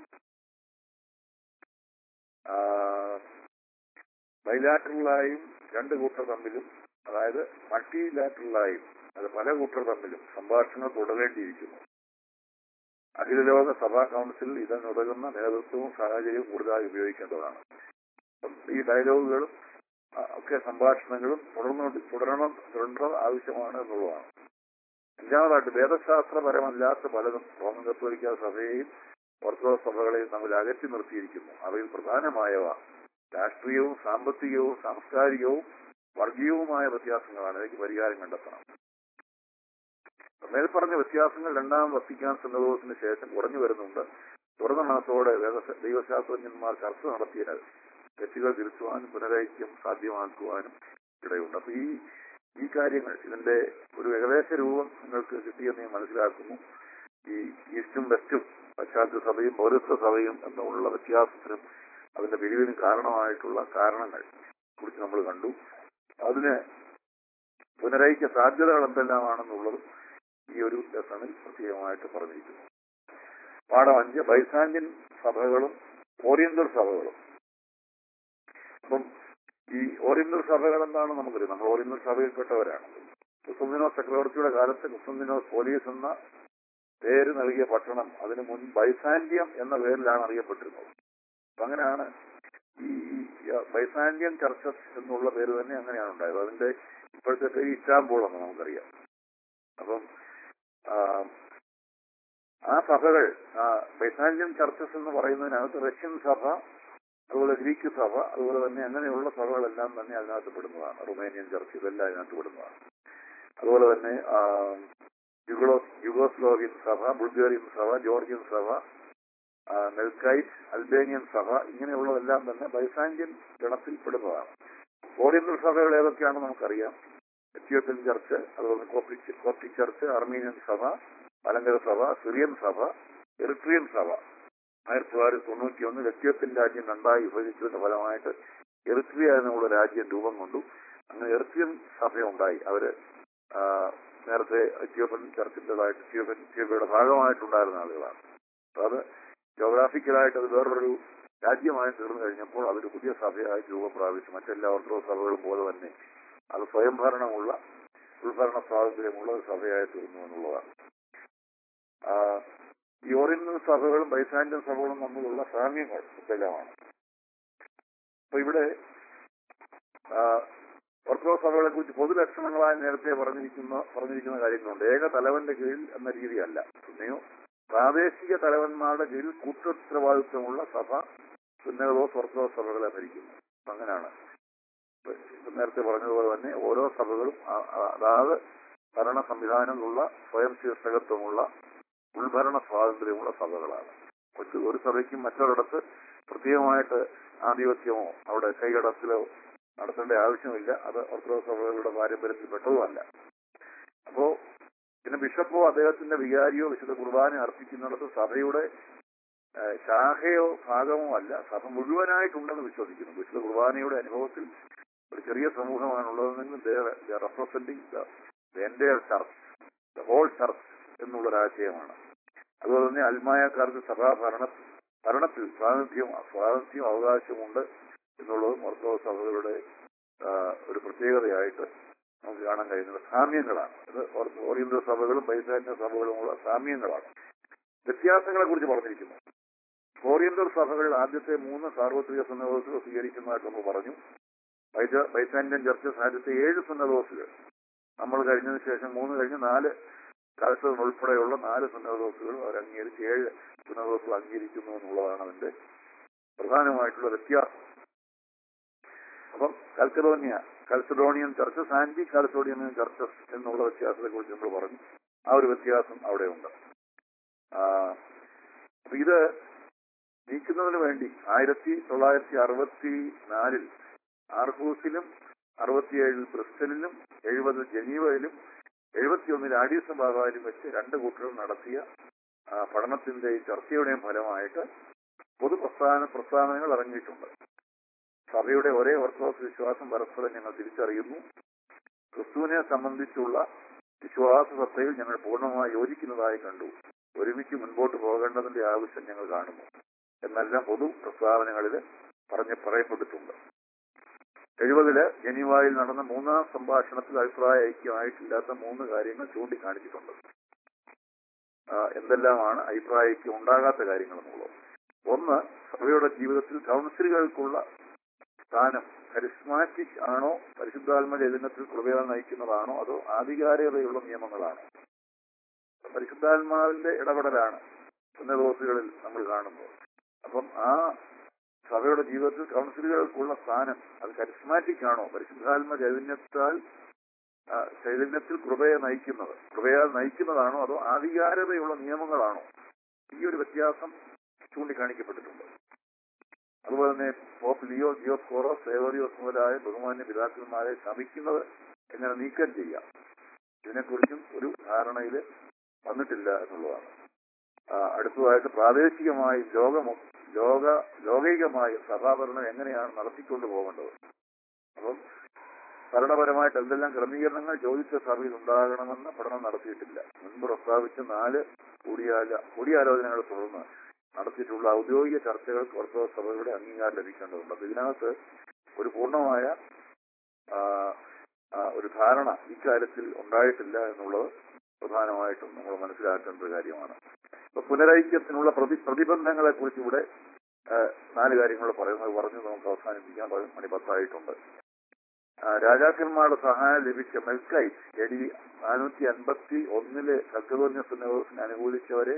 ബൈലാറ്ററലായും രണ്ട് കൂട്ടർ തമ്മിലും അതായത് മൾട്ടിലാറ്ററലായും അത് പല കൂട്ടർ തമ്മിലും സംഭാഷണങ്ങൾ തുടരേണ്ടിയിരിക്കുന്നു അഖില ലോക സഭാ കൗൺസിലിൽ ഇതിനുതകുന്ന നേതൃത്വവും സാഹചര്യവും കൂടുതലായി ഉപയോഗിക്കേണ്ടതാണ് അപ്പം ഈ ഡയലോഗുകളും ആ, ഒക്കെ സംഭാഷണങ്ങളും തുടർന്ന് തുടരണം തുടരേണ്ടത് ആവശ്യമാണ് എന്നുള്ളതാണ് അഞ്ചാമതായിട്ട് വേദശാസ്ത്രപരമല്ലാത്ത പലതും റോമൻ കത്തോലിക്ക സഭയെയും ഓർത്തഡോക്സ് സഭകളെയും തമ്മിൽ അകറ്റി നിർത്തിയിരിക്കുന്നു അവയിൽ പ്രധാനമായവ രാഷ്ട്രീയവും സാമ്പത്തികവും സാംസ്കാരികവും വർഗീയവുമായ വ്യത്യാസങ്ങളാണ് ഇതിലേക്ക് പരിഹാരം കണ്ടെത്തണം മേൽപ്പറഞ്ഞ വ്യത്യാസങ്ങൾ രണ്ടാം വത്തിക്കാൻ സന്നദ്ധത്തിന് ശേഷം കുറഞ്ഞു വരുന്നുണ്ട് തുറന്ന മനസ്സോടെ വേദ- ദൈവശാസ്ത്രജ്ഞന്മാർ ചർച്ച നടത്തിയാൽ തെറ്റുകൾ തിരുത്തുവാനും പുനരൈക്യം സാധ്യമാക്കുവാനും ഇടയുണ്ട് അപ്പൊ ഈ ഈ കാര്യങ്ങൾ ഇതിന്റെ ഒരു ഏകദേശ രൂപം നിങ്ങൾക്ക് കിട്ടിയെന്ന് ഞാൻ മനസ്സിലാക്കുന്നു ഈ ഈസ്റ്റും വെസ്റ്റും പശ്ചാത്തല സഭയും പൗരത്വ സഭയും എന്നുള്ള വ്യത്യാസത്തിനും അതിന്റെ പിരിവിനും കാരണമായിട്ടുള്ള കാരണങ്ങൾ കുറിച്ച് നമ്മൾ കണ്ടു അതിന് പുനരൈക്യ സാധ്യതകൾ എന്തെല്ലാമാണെന്നുള്ളതും ഈ ഒരു ലെസണിൽ പ്രത്യേകമായിട്ട് പറഞ്ഞിരിക്കുന്നു പാഠം അഞ്ച് ബൈസാന്യൻ സഭകളും ഓറിയന്റൽ സഭകളും അപ്പം ഈ ഓറിയന്റൽ സഭകൾ എന്താണ് നമുക്കറിയാം നമ്മൾ ഓറിയന്റൽ സഭയിൽപ്പെട്ടവരാണ് കുസുന്ദിനോസ് ചക്രവർത്തിയുടെ കാലത്ത് കുസുന്ദിനോസ് പോലീസ് എന്ന പേര് നൽകിയ പട്ടണം അതിനു മുൻ ബൈസാന്ത്യം എന്ന പേരിലാണ് അറിയപ്പെട്ടിരുന്നത് അപ്പൊ അങ്ങനെയാണ് ഈ ബൈസാന്ത്യൻ ചർച്ചസ് എന്നുള്ള പേര് തന്നെ അങ്ങനെയാണ് ഉണ്ടായത് അതിന്റെ ഇപ്പോഴത്തെ പേര് ഇസ്റ്റാംബൂൾ എന്ന് നമുക്കറിയാം അപ്പം ആ, ആ സഭകൾ ആ, ബൈസാന്ത്യൻ ചർച്ചസ് എന്ന് പറയുന്നതിനകത്ത് റഷ്യൻ സഭ അതുപോലെ ഗ്രീക്ക് സഭ അതുപോലെ തന്നെ അങ്ങനെയുള്ള സഭകളെല്ലാം തന്നെ അതിനകത്ത് പെടുന്നതാണ് റുമേനിയൻ ചർച്ച് ഇതെല്ലാം അതിനകത്ത് പെടുന്നതാണ് അതുപോലെ തന്നെ ആ, യുഗോ യുഗോസ്ലോവിയൻ സഭ ബുൾഗേറിയൻ സഭ ജോർജിയൻ സഭ ആ, നെൽക്കൈറ്റ് അൽബേനിയൻ സഭ ഇങ്ങനെയുള്ളതെല്ലാം തന്നെ ബൈസാന്ത്യൻ ഗണത്തിൽ പെടുന്നതാണ് ഓറിയന്റൽ സഭകൾ ഏതൊക്കെയാണെന്ന് നമുക്കറിയാം എത്യോപ്യൻ ചർച്ച് അതുപോലെ കോപ്റ്റിക് കോപ്റ്റിക് ചർച്ച് അർമീനിയൻ സഭ മലങ്കര സഭ സിറിയൻ സഭ എറിട്രിയൻ സഭ ആയിരത്തി തൊള്ളായിരത്തി തൊണ്ണൂറ്റി ഒന്നിൽ എത്യോപ്യൻ രാജ്യം രണ്ടായി വിഭജിച്ചതിന്റെ ഫലമായിട്ട് എറിട്രിയ എന്നുള്ള രാജ്യം രൂപം കൊണ്ടു അങ്ങനെ എറിട്രിയൻ സഭയുണ്ടായി അവര് ആ, നേരത്തെ എത്യോപ്യൻ ചർച്ചിൻ്റെതായിട്ട് എത്യോപ്യൻ എത്യോപ്യയുടെ ഭാഗമായിട്ടുണ്ടായിരുന്ന ആളുകളാണ് അപ്പൊ അത് ജോഗ്രാഫിക്കലായിട്ട് അത് വേറൊരു രാജ്യമായി തീർന്നു കഴിഞ്ഞപ്പോൾ അതൊരു പുതിയ സഭയായി രൂപം പ്രാപിച്ചു മറ്റെല്ലാ ഓർത്തഡോക്സ് സഭകളും പോലെ തന്നെ അത് സ്വയംഭരണമുള്ള ഉൾഭരണ സ്വാതന്ത്ര്യമുള്ള ഒരു സഭയായി തീർന്നു എന്നുള്ളതാണ് ആ, ഈ ഓറിയന്റൽ സഭകളും ബൈസാന്റൻ സഭകളും തമ്മിലുള്ള സാമ്യങ്ങൾ എന്തെല്ലാമാണ് അപ്പൊ ഇവിടെ ആ, ഓർത്തഡോക്സ് സഭകളെ കുറിച്ച് പൊതുലക്ഷണങ്ങളായി നേരത്തെ പറഞ്ഞിരിക്കുന്ന പറഞ്ഞിരിക്കുന്ന കാര്യങ്ങളുണ്ട് ഏക തലവന്റെ കീഴിൽ എന്ന രീതിയല്ല പിന്നെയോ പ്രാദേശിക തലവന്മാരുടെ കീഴിൽ കൂട്ടുത്തരവാദിത്വമുള്ള സഭ സുന്നതോസ് ഓർത്തഡോക്സ് സഭകളെ ഭരിക്കുന്നു അപ്പൊ അങ്ങനെയാണ് ഇപ്പൊ ഇപ്പൊ നേരത്തെ പറഞ്ഞതുപോലെ തന്നെ ഓരോ സഭകളും ആ- ആ- അതാത് ഭരണ സംവിധാനങ്ങളുള്ള സ്വയം ശീർഷകത്വമുള്ള ഉൾഭരണ സ്വാതന്ത്ര്യമുള്ള സഭകളാണ് ഒരു- ഒരു സഭയ്ക്കും മറ്റൊരിടത്ത് പ്രത്യേകമായിട്ട് ആധിപത്യമോ അവിടെ കൈകടത്തിലോ നടത്തേണ്ട ആവശ്യമില്ല അത് ഓർത്തഡോക്സ് സഭകളുടെ പാരമ്പര്യത്തിൽപ്പെട്ടതുമല്ല അപ്പോ പിന്നെ ബിഷപ്പോ അദ്ദേഹത്തിന്റെ വികാരിയോ വിശുദ്ധ കുർബാന അർപ്പിക്കുന്നിടത്ത് സഭയുടെ ഏഹ്, ശാഖയോ ഭാഗമോ അല്ല സഭ മുഴുവനായിട്ടുണ്ടെന്ന് വിശ്വസിക്കുന്നു വിശുദ്ധ കുർബാനയുടെ അനുഭവത്തിൽ ഒരു ചെറിയ സമൂഹമാണുള്ളതെങ്കിൽ റെപ്രസെന്റിങ് ദ എൻ്റെ ചർച്ച് ദ ഹോൾ ചർച്ച് എന്നുള്ളൊരാശയമാണ് അതുപോലെ തന്നെ അൽമായക്കാർക്ക് സഭാഭരണ ഭരണത്തിൽ സ്വാതന്ത്ര്യം സ്വാതന്ത്ര്യം അവകാശമുണ്ട് എന്നുള്ളതും ഓർത്തഡോക്സ് സഭകളുടെ ആ, ഒരു പ്രത്യേകതയായിട്ട് നമുക്ക് കാണാൻ കഴിയുന്നത് സാമ്യങ്ങളാണ് ഇത് ഓർ- ഓറിയന്റൽ സഭകളും ബൈസാന്യ സഭകളുമുള്ള സാമ്യങ്ങളാണ് വ്യത്യാസങ്ങളെ കുറിച്ച് പറഞ്ഞിരിക്കുന്നു ഓറിയന്റൽ സഭകളിൽ ആദ്യത്തെ മൂന്ന് സാർവത്രിക സുന്നതോസുകൾ സ്വീകരിക്കുന്നതായിട്ട് നമ്മൾ പറഞ്ഞു ബൈജ- ബൈസാന്യൻ ചർച്ചസ് ആദ്യത്തെ ഏഴ് സുന്നതോസുകൾ നമ്മൾ കഴിഞ്ഞതിന് ശേഷം മൂന്ന് കഴിഞ്ഞ് നാല് കലക്ടർ ഉൾപ്പെടെയുള്ള നാല് സുന്നതോസുകൾ അവർ അംഗീകരിച്ച് ഏഴ് സുന്നതോസുകൾ അംഗീകരിക്കുന്നു എന്നുള്ളതാണ് അതിന്റെ പ്രധാനമായിട്ടുള്ള വ്യത്യാസം അപ്പം Chalcedonia Chalcedonian churches anti Chalcedonian churches എന്നുള്ള വ്യത്യാസത്തെ കുറിച്ച് നമ്മൾ പറഞ്ഞു ആ ഒരു വ്യത്യാസം അവിടെയുണ്ട് ആ, അപ്പൊ ഇത് നീക്കുന്നതിന് വേണ്ടി ആയിരത്തി തൊള്ളായിരത്തി അറുപത്തി നാലിൽ ആർഹൂസിലും അറുപത്തിയേഴിൽ ബ്രിസ്റ്റലിലും എഴുപതിൽ ജനീവയിലും എഴുപത്തിയൊന്നിൽ ആഡീസ് ബാബായിലും വെച്ച് രണ്ട് കൂട്ടരും നടത്തിയ ആ, പഠനത്തിന്റെയും ചർച്ചയുടെയും ഫലമായിട്ട് പൊതു പ്രസ്ഥാന പ്രസ്താവനകൾ ഇറങ്ങിയിട്ടുണ്ട് സഭയുടെ ഒരേ ഓർത്തഡോക്സ് വിശ്വാസം പരസ്പരം ഞങ്ങൾ തിരിച്ചറിയുന്നു ക്രിസ്തുവിനെ സംബന്ധിച്ചുള്ള വിശ്വാസ സത്തയിൽ ഞങ്ങൾ പൂർണ്ണമായി യോജിക്കുന്നതായി കണ്ടു ഒരുമിച്ച് മുൻപോട്ട് പോകേണ്ടതിന്റെ ആവശ്യം ഞങ്ങൾ കാണുന്നു എന്നെല്ലാം പൊതു പ്രസ്താവനകളിൽ പറഞ്ഞ് പറയപ്പെട്ടിട്ടുണ്ട് എഴുപതില് ജനീവായിൽ നടന്ന മൂന്നാം സംഭാഷണത്തിൽ അഭിപ്രായ ഐക്യമായിട്ടില്ലാത്ത മൂന്ന് കാര്യങ്ങൾ ചൂണ്ടിക്കാണിച്ചിട്ടുണ്ട് ആ, എന്തെല്ലാമാണ് അഭിപ്രായ ഐക്യം ഉണ്ടാകാത്ത കാര്യങ്ങൾ എന്നുള്ളത് ഒന്ന് സഭയുടെ ജീവിതത്തിൽ കൗൺസിലുകൾക്കുള്ള സ്ഥാനം കരിസ്മാറ്റിക് ആണോ പരിശുദ്ധാത്മ ചൈതന്യത്തിൽ കൃപയാൽ നയിക്കുന്നതാണോ അതോ ആധികാരികതയുള്ള നിയമങ്ങളാണോ പരിശുദ്ധാത്മാവിന്റെ ഇടപെടലാണ് പുണ്യദോസുകളിൽ നമ്മൾ കാണുന്നത് അപ്പം ആ സഭയുടെ ജീവിതത്തിൽ കൗൺസിലുകൾക്കുള്ള സ്ഥാനം അത് കരിസ്മാറ്റിക് ആണോ പരിശുദ്ധാത്മ ചൈതന്യത്താൽ ആ, ചൈതന്യത്തിൽ കൃപയെ നയിക്കുന്നത് കൃപയാൽ നയിക്കുന്നതാണോ അതോ ആധികാരതയുള്ള നിയമങ്ങളാണോ ഈ ഒരു വ്യത്യാസം ചൂണ്ടിക്കാണിക്കപ്പെട്ടിട്ടുണ്ട് അതുപോലെ തന്നെ പോപ്പ് ലിയോ ജിയോസ്കോറോ സേവറിയോസ് മുതലായ ബഹുമാന്യ പിതാക്കന്മാരെ ശമിക്കുന്നത് എങ്ങനെ നീക്കം ചെയ്യാം ഇതിനെക്കുറിച്ചും ഒരു ധാരണയിൽ വന്നിട്ടില്ല എന്നുള്ളതാണ് ആ, അടുത്തതായിട്ട് പ്രാദേശികമായി ലോകമോ ലോക ലോകൈകമായി സഭാഭരണം എങ്ങനെയാണ് നടത്തിക്കൊണ്ടു പോകേണ്ടത് അപ്പം ഭരണപരമായിട്ട് എന്തെല്ലാം ക്രമീകരണങ്ങൾ ജ്യോതിഷ സഭയിൽ ഉണ്ടാകണമെന്ന് പഠനം നടത്തിയിട്ടില്ല മുൻപ് പ്രസ്താവിച്ച നാല് കൂടിയാല കൂടിയാലോചനകളെ തുടർന്ന് നടത്തിയിട്ടുള്ള ഔദ്യോഗിക ചർച്ചകൾക്ക് ഓർത്തഡോക്സ് സഭയുടെ അംഗീകാരം ലഭിക്കേണ്ടതുണ്ട് അപ്പൊ ഇതിനകത്ത് ഒരു പൂർണ്ണമായ ആ, ആ, ഒരു ധാരണ ഇക്കാര്യത്തിൽ ഉണ്ടായിട്ടില്ല എന്നുള്ളത് പ്രധാനമായിട്ടും നമ്മൾ മനസ്സിലാക്കേണ്ട ഒരു കാര്യമാണ് ഇപ്പൊ പുനരൈക്യത്തിനുള്ള പ്രതി പ്രതിബന്ധങ്ങളെ കുറിച്ച് ഇവിടെ ആ, നാല് കാര്യങ്ങൾ പറയുന്നത് പറഞ്ഞ് നമുക്ക് അവസാനിപ്പിക്കാൻ പതി- മണി പത്തായിട്ടുണ്ട് ആ, രാജാക്കന്മാരുടെ സഹായം ലഭിച്ച മെൽക്കൈറ്റ് എ ഡി നാനൂറ്റി അൻപത്തി ഒന്നിലെ സൽക്കതോന്യ സുന്നോസിനെ അനുകൂലിച്ചവരെ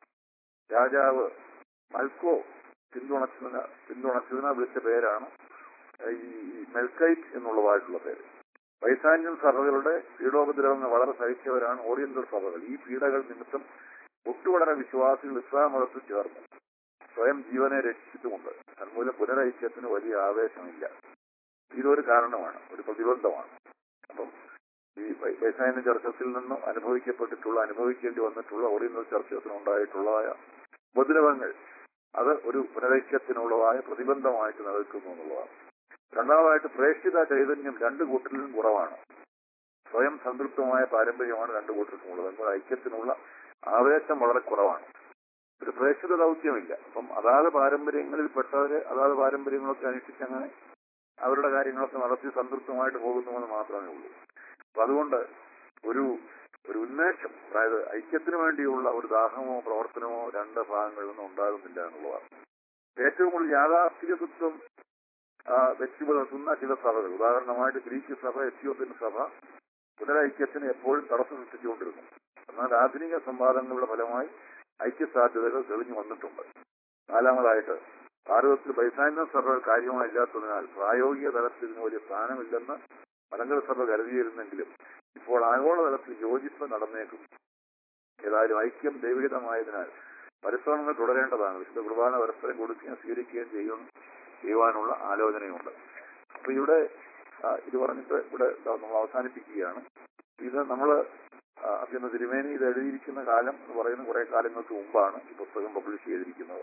രാജാവ് മൽക്കോ പിന്തുണച്ചതിന് പിന്തുണച്ചതിന് വിളിച്ച പേരാണ് ഈ ഈ മെൽക്കൈറ്റ് എന്നുള്ളതായിട്ടുള്ള പേര് വൈസാന്യൻ സഭകളുടെ പീഡോപദ്രവങ്ങൾ വളരെ സഹിച്ചവരാണ് ഓറിയന്റൽ സഭകൾ ഈ പീഡകൾ നിമിത്തം ഒട്ടുവളരെ വിശ്വാസികൾ ഇസ്ലാം മതത്തിൽ ചേർന്നു സ്വയം ജീവനെ രക്ഷിച്ചിട്ടുമുണ്ട് തന്മൂലം പുനരൈക്യത്തിന് വലിയ ആവേശമില്ല ഇതൊരു കാരണമാണ് ഒരു പ്രതിബന്ധമാണ് അപ്പം ഈ വൈ- വൈസാന്യ ചർച്ചത്തിൽ നിന്നും അനുഭവിക്കപ്പെട്ടിട്ടുള്ള അനുഭവിക്കേണ്ടി വന്നിട്ടുള്ള ഓറിയന്റൽ ചർച്ചസിന് ഉണ്ടായിട്ടുള്ള ഉപദ്രവങ്ങൾ അത് ഒരു പുനരൈക്യത്തിനുള്ളതായ പ്രതിബന്ധമായിട്ട് നിലനിൽക്കുന്നു എന്നുള്ളതാണ് രണ്ടാമതായിട്ട് പ്രേക്ഷിത ചൈതന്യം രണ്ട് കൂട്ടരിലും കുറവാണ് സ്വയം സംതൃപ്തമായ പാരമ്പര്യമാണ് രണ്ട് കൂട്ടർക്കും ഉള്ളത് എന്നാൽ ഐക്യത്തിനുള്ള ആവേശം വളരെ കുറവാണ് ഒരു പ്രേക്ഷിത ദൗത്യമില്ല അപ്പം അതാത് പാരമ്പര്യങ്ങളിൽ പെട്ടവര് അതാത് പാരമ്പര്യങ്ങളൊക്കെ അനുഷ്ഠിച്ച് അങ്ങനെ അവരുടെ കാര്യങ്ങളൊക്കെ നടത്തി സംതൃപ്തമായിട്ട് പോകുന്നുവെന്ന് മാത്രമേ ഉള്ളൂ അപ്പൊ അതുകൊണ്ട് ഒരു ഒരു ഉന്മേഷം അതായത് ഐക്യത്തിന് വേണ്ടിയുള്ള ഒരു ദാഹമോ പ്രവർത്തനമോ രണ്ട് ഭാഗങ്ങളിൽ നിന്നും ഉണ്ടാകുന്നില്ല എന്നുള്ളതാണ് ഏറ്റവും കൂടുതൽ യാഥാസ്ഥികത്വം ആ, വെച്ചു പുലർത്തുന്ന ചില സഭകൾ ഉദാഹരണമായിട്ട് ഗ്രീക്ക് സഭ എത്യോപ്യൻ സഭ പുനരൈക്യത്തിന് എപ്പോഴും തടസ്സം സൃഷ്ടിച്ചുകൊണ്ടിരുന്നു എന്നാൽ ആധുനിക സംവാദങ്ങളുടെ ഫലമായി ഐക്യസാധ്യതകൾ തെളിഞ്ഞു വന്നിട്ടുണ്ട് നാലാമതായിട്ട് ഭാരതത്തിൽ ബൈസാന്യ സഭകൾ കാര്യമായില്ലാത്തതിനാൽ പ്രായോഗിക തലത്തിൽ ഇതിന് വലിയ സ്ഥാനമില്ലെന്ന് മലങ്കര സഭ കരുതിയിരുന്നെങ്കിലും ഇപ്പോൾ ആഗോളതലത്തിൽ യോജിപ്പ് നടന്നേക്കും ഏതായാലും ഐക്യം ദൈവികതമായതിനാൽ പരിശ്രമങ്ങൾ തുടരേണ്ടതാണ് വിശുദ്ധ കുർബാന പരസ്പരം കൊടുക്കുകയും സ്വീകരിക്കുകയും ചെയ്യും ചെയ്യുവാനുള്ള ആലോചനയുണ്ട് അപ്പൊ ഇവിടെ ആ, ഇത് പറഞ്ഞിട്ട് ഇവിടെ ദാ നമ്മൾ അവസാനിപ്പിക്കുകയാണ് ഇത് നമ്മൾ അത്യന്ത തിരുമേനി ഇത് എഴുതിയിരിക്കുന്ന കാലം എന്ന് പറയുന്ന കുറെ കാലങ്ങൾക്ക് മുമ്പാണ് ഈ പുസ്തകം പബ്ലിഷ് ചെയ്തിരിക്കുന്നത്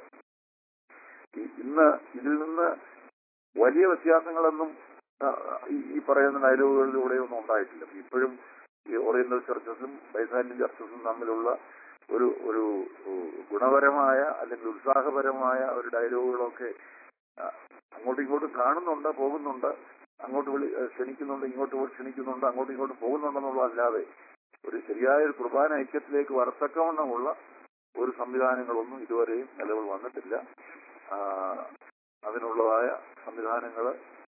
ഈ- ഇന്ന് ഇതിൽ നിന്ന് വലിയ വ്യത്യാസങ്ങളൊന്നും ആ, ഈ ഈ പറയുന്ന ഡയലോഗുകളിലൂടെ ഒന്നും ഉണ്ടായിട്ടില്ല ഇപ്പോഴും ഈ ഓറിയന്റൽ ചർച്ചസും ബൈസാന്യൻ ചർച്ചസും തമ്മിലുള്ള ഒരു ഒരു ഉ- ഗുണപരമായ അല്ലെങ്കിൽ ഉത്സാഹപരമായ ഒരു ഡയലോഗുകളൊക്കെ ആ, അങ്ങോട്ടും ഇങ്ങോട്ടും കാണുന്നുണ്ട് പോകുന്നുണ്ട് അങ്ങോട്ട് വിളി ഏഹ് ക്ഷണിക്കുന്നുണ്ട് ഇങ്ങോട്ട് വിളി- ക്ഷണിക്കുന്നുണ്ട് അങ്ങോട്ടും ഇങ്ങോട്ടും പോകുന്നുണ്ടെന്നുള്ളതല്ലാതെ ഒരു ശരിയായ ഒരു കുർബാന ഐക്യത്തിലേക്ക് വരത്തക്കവണ്ണമുള്ള ഒരു സംവിധാനങ്ങളൊന്നും ഇതുവരെയും നിലവിൽ വന്നിട്ടില്ല ആ, അതിനുള്ളതായ സംവിധാനങ്ങൾ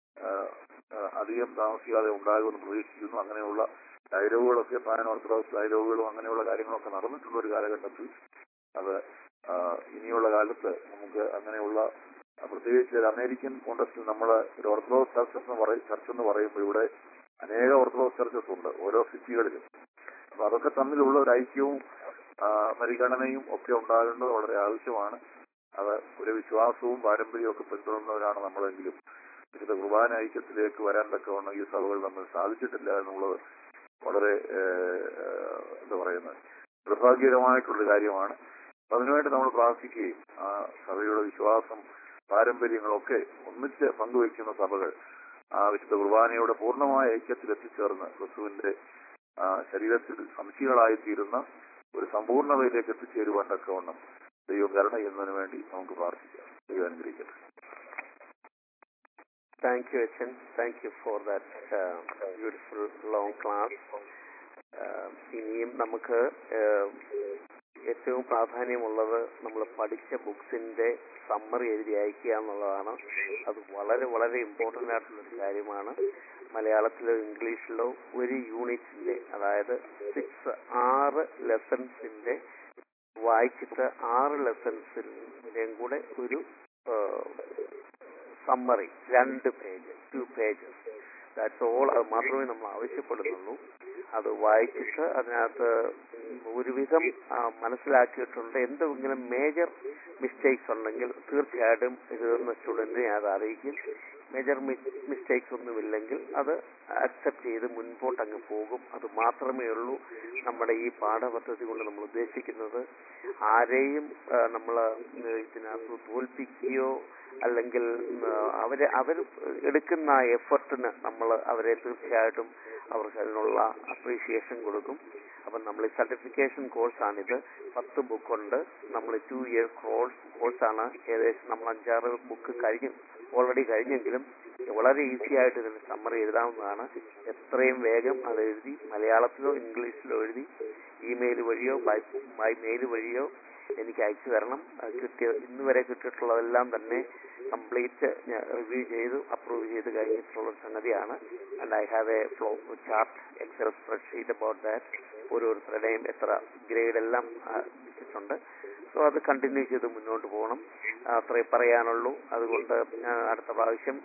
അധികം താമസിക്കാതെ ഉണ്ടാകുമെന്ന് പ്രതീക്ഷിക്കുന്നു അങ്ങനെയുള്ള ഡയലോഗുകളൊക്കെ പാൻ ഓർത്തഡോക്സ് ഡയലോഗുകളും അങ്ങനെയുള്ള കാര്യങ്ങളൊക്കെ നടന്നിട്ടുള്ള ഒരു കാലഘട്ടത്തിൽ അത് ആ, ഇനിയുള്ള കാലത്ത് നമുക്ക് അങ്ങനെയുള്ള ആ, പ്രത്യേകിച്ച് ഒരു അമേരിക്കൻ കോണ്ടസ്റ്റിൽ നമ്മൾ ഒരു ഓർത്തഡോക്സ് ചർച്ച് എന്ന് പറയും ചർച്ച് എന്ന് പറയുമ്പോൾ ഇവിടെ അനേക ഓർത്തഡോക്സ് ചർച്ചസ് ഉണ്ട് ഓരോ സിറ്റികളിലും അപ്പൊ അതൊക്കെ തമ്മിലുള്ള ഒരു ഐക്യവും ആ, പരിഗണനയും ഒക്കെ ഉണ്ടാകേണ്ടത് വളരെ ആവശ്യമാണ് അത് ഒരു വിശ്വാസവും പാരമ്പര്യവും ഒക്കെ പിന്തുടരുന്നവരാണ് നമ്മളെങ്കിലും വിശുദ്ധ കുർബാന ഐക്യത്തിലേക്ക് വരാൻ തക്കവണ്ണം ഈ സഭകൾ നമ്മൾ സാധിച്ചിട്ടില്ല എന്നുള്ളത് വളരെ ഏഹ്, ഏഹ്, എന്താ പറയുന്നത് നിർഭാഗ്യകരമായിട്ടുള്ളൊരു കാര്യമാണ് അപ്പൊ അതിനുവേണ്ടി നമ്മൾ പ്രാർത്ഥിക്കുകയും ആ സഭയുടെ വിശ്വാസം പാരമ്പര്യങ്ങളൊക്കെ ഒന്നിച്ച് പങ്കുവയ്ക്കുന്ന സഭകൾ ആ വിശുദ്ധ കുർബാനയുടെ പൂർണ്ണമായ ഐക്യത്തിൽ എത്തിച്ചേർന്ന് ക്രിസ്തുവിന്റെ ആ ശരീരത്തിൽ സംശികളായിത്തീരുന്ന ഒരു സമ്പൂർണ്ണതയിലേക്ക് എത്തിച്ചേരുവാൻ തക്കവണ്ണം ദൈവം കരുണ ചെയ്യുന്നതിന് വേണ്ടി നമുക്ക് പ്രാർത്ഥിക്കാം ദൈവം അനുഗ്രഹിക്കട്ടെ Thank you, Achan. Thank you for that uh, beautiful long class. Uh, ഇനിയും നമുക്ക് uh, ഏറ്റവും പ്രാധാന്യമുള്ളത് നമ്മൾ പഠിച്ച ബുക്സിന്റെ സമ്മറി എഴുതി അയക്കുക എന്നുള്ളതാണ് അത് വളരെ വളരെ ഇമ്പോർട്ടന്റ് ആയിട്ടുള്ള ഒരു കാര്യമാണ് മലയാളത്തിലോ ഇംഗ്ലീഷിലോ ഒരു യൂണിറ്റിന്റെ അതായത് സിക്സ് ആറ് ലെസൺസിന്റെ വായിച്ചിട്ട് ആറ് ലെസൺസിന്റെയും കൂടെ ഒരു സമ്മറി രണ്ട് page two pages that's all അത് മാത്രമേ നമ്മൾ ആവശ്യപ്പെടുന്നുള്ളൂ അത് വായിച്ചിട്ട് അതിനകത്ത് ഒരുവിധം ആ, മനസ്സിലാക്കിയിട്ടുണ്ട് എന്തെങ്കിലും മേജർ മിസ്റ്റേക്സ് ഉണ്ടെങ്കിൽ തീർച്ചയായിട്ടും എഴുതുന്ന സ്റ്റുഡന്റിനെ അത് അറിയിക്കും മേജർ മിസ്റ്റേക്സ് ഒന്നുമില്ലെങ്കിൽ അത് അക്സെപ്റ്റ് ചെയ്ത് മുൻപോട്ട് അങ്ങ് പോകും അത് മാത്രമേ ഉള്ളൂ നമ്മുടെ ഈ പാഠപദ്ധതി കൊണ്ട് നമ്മൾ ഉദ്ദേശിക്കുന്നത് ആരെയും നമ്മൾ ഇതിനകത്ത് തോൽപ്പിക്കുകയോ അല്ലെങ്കിൽ ഉം, അവരെ അവർ എടുക്കുന്ന എഫർട്ടിന് നമ്മൾ അവരെ തീർച്ചയായിട്ടും അവർക്ക് അതിനുള്ള അപ്രീഷിയേഷൻ കൊടുക്കും അപ്പം നമ്മൾ ഈ സർട്ടിഫിക്കേഷൻ കോഴ്സാണിത് പത്ത് ബുക്കുണ്ട് നമ്മൾ ടു ഇയർ കോഴ്സ് കോഴ്സാണ് ഏകദേശം നമ്മൾ അഞ്ചാറ് ബുക്ക് കഴിഞ്ഞു ഓൾറെഡി കഴിഞ്ഞെങ്കിലും വളരെ ഈസി ആയിട്ട് ഇതിന് സമ്മറി എഴുതാവുന്നതാണ് എത്രയും വേഗം അത് എഴുതി മലയാളത്തിലോ ഇംഗ്ലീഷിലോ എഴുതി ഇമെയിൽ വഴിയോ ബൈ ബൈ മെയിൽ വഴിയോ എനിക്ക് അയച്ചു തരണം അത് കിട്ടിയ ഇന്ന് വരെ കിട്ടിയിട്ടുള്ളതെല്ലാം തന്നെ കംപ്ലീറ്റ് റിവ്യൂ ചെയ്തു അപ്രൂവ് ചെയ്ത് കഴിഞ്ഞിട്ടുള്ള ഒരു സംഗതിയാണ് and I have a flow chart excel spreadsheet about that ഓരോരുത്തരുടെയും എത്ര ഗ്രേഡ് എല്ലാം ആ, വെച്ചിട്ടുണ്ട് സോ അത് കണ്ടിന്യൂ ചെയ്ത് മുന്നോട്ട് പോകണം ആ, അത്രേ പറയാനുള്ളൂ അതുകൊണ്ട് ആ, അടുത്ത പ്രാവശ്യം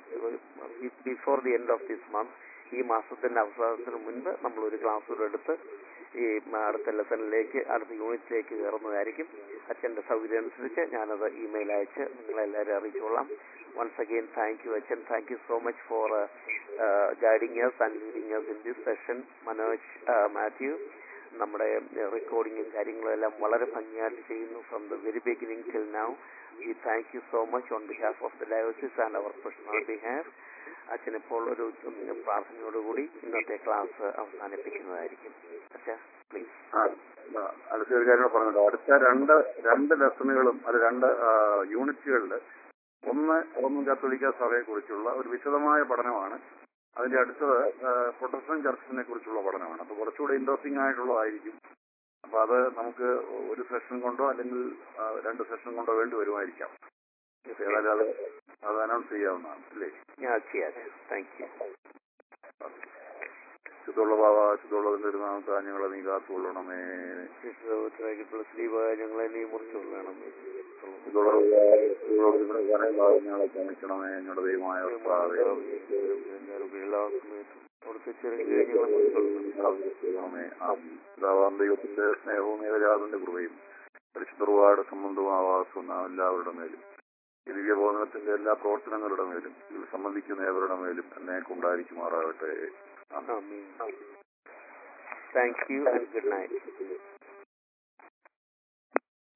before the end of this month ഈ മാസത്തിന്റെ അവസാനത്തിന് മുൻപ് നമ്മൾ ഒരു ക്ലാസ് കൂടെ എടുത്ത് ഈ മ- അടുത്ത ലെസണിലേക്ക് അടുത്ത യൂണിറ്റിലേക്ക് കയറുന്നതായിരിക്കും അച്ഛന്റെ സൗകര്യം അനുസരിച്ച് ഞാനത് ഇമെയിൽ അയച്ച് നിങ്ങളെല്ലാവരും അറിയിച്ചോളാം വൺസ് അഗെയിൻ താങ്ക് യു അച്ഛൻ thank you so much for guiding us and leading us in this session Manoj Mathew നമ്മുടെ റെക്കോർഡിങ്ങും കാര്യങ്ങളും എല്ലാം വളരെ ഭംഗിയായിട്ട് ചെയ്യുന്നു from the very beginning till now we thank you so much on behalf of the diocese and our personal behalf അച്ഛനിപ്പോൾ ഒരു ഉം, പ്രാർത്ഥനയോടുകൂടി ഇന്നത്തെ ക്ലാസ് അവസാനിപ്പിക്കുന്നതായിരിക്കും അച്ഛാ പ്ലീസ് ആ, ആ, അടുത്ത ഒരു കാര്യം കൂടെ പറഞ്ഞല്ലോ അടുത്ത രണ്ട് രണ്ട് ലെസണുകളും അത് രണ്ട് യൂണിറ്റുകളിൽ ഒന്ന് റോമൻ കത്തോലിക്ക സഭയെ കുറിച്ചുള്ള ഒരു വിശദമായ പഠനമാണ് അതിന്റെ അടുത്തത് പ്രൊട്ടസ്റ്റന്റ് ചർച്ചിനെ കുറിച്ചുള്ള പഠനമാണ് അപ്പൊ കുറച്ചുകൂടെ ഇൻട്രസ്റ്റിംഗ് ആയിട്ടുള്ളതായിരിക്കും അപ്പൊ അത് നമുക്ക് ഒരു സെഷൻ കൊണ്ടോ അല്ലെങ്കിൽ ആ, രണ്ട് സെഷൻ കൊണ്ടോ വേണ്ടി വരുമായിരിക്കാം ഏതായാലും അത് അത് അനൗൺസ് ചെയ്യാവുന്നതാണ് അല്ലേ ഞാൻ ചെയ്യാം താങ്ക് യു ശുദ്ധമുള്ള ബാബ ശുദ്ധമുള്ളതിന്റെ ഒരു നാമത്തെ ഞങ്ങളെ നീ കാത്തുകൊള്ളണമേ സ്ലീവ് ഞങ്ങളെ നീ മുറിച്ചു വേണം ഞങ്ങളെ ക്ഷമിക്കണമേ ഞങ്ങളുടെ ദൈവമായ കർത്താവേ. എല്ലാ സമയത്തും അവിടുത്തെ ചെറിയ ഞങ്ങളെ ദൈവമേ, ആമേൻ. പിതാവാം ദൈവത്തിന്റെ സ്നേഹവും ഏകജാതന്റെ കൃപയും പരിശുദ്ധർവാട് സംബന്ധവും ആവാസവും നാം എല്ലാവരുടെ മേലും ഈ ദിവ്യബോധനത്തിന്റെ എല്ലാ പ്രവർത്തനങ്ങളുടെ മേലും ഇതിൽ സംബന്ധിക്കുന്ന ഏവരുടെ മേലും എന്നെ ഉണ്ടായിരിക്കുമാറാകട്ടെ ആമേൻ. Amen. Thank you and good night.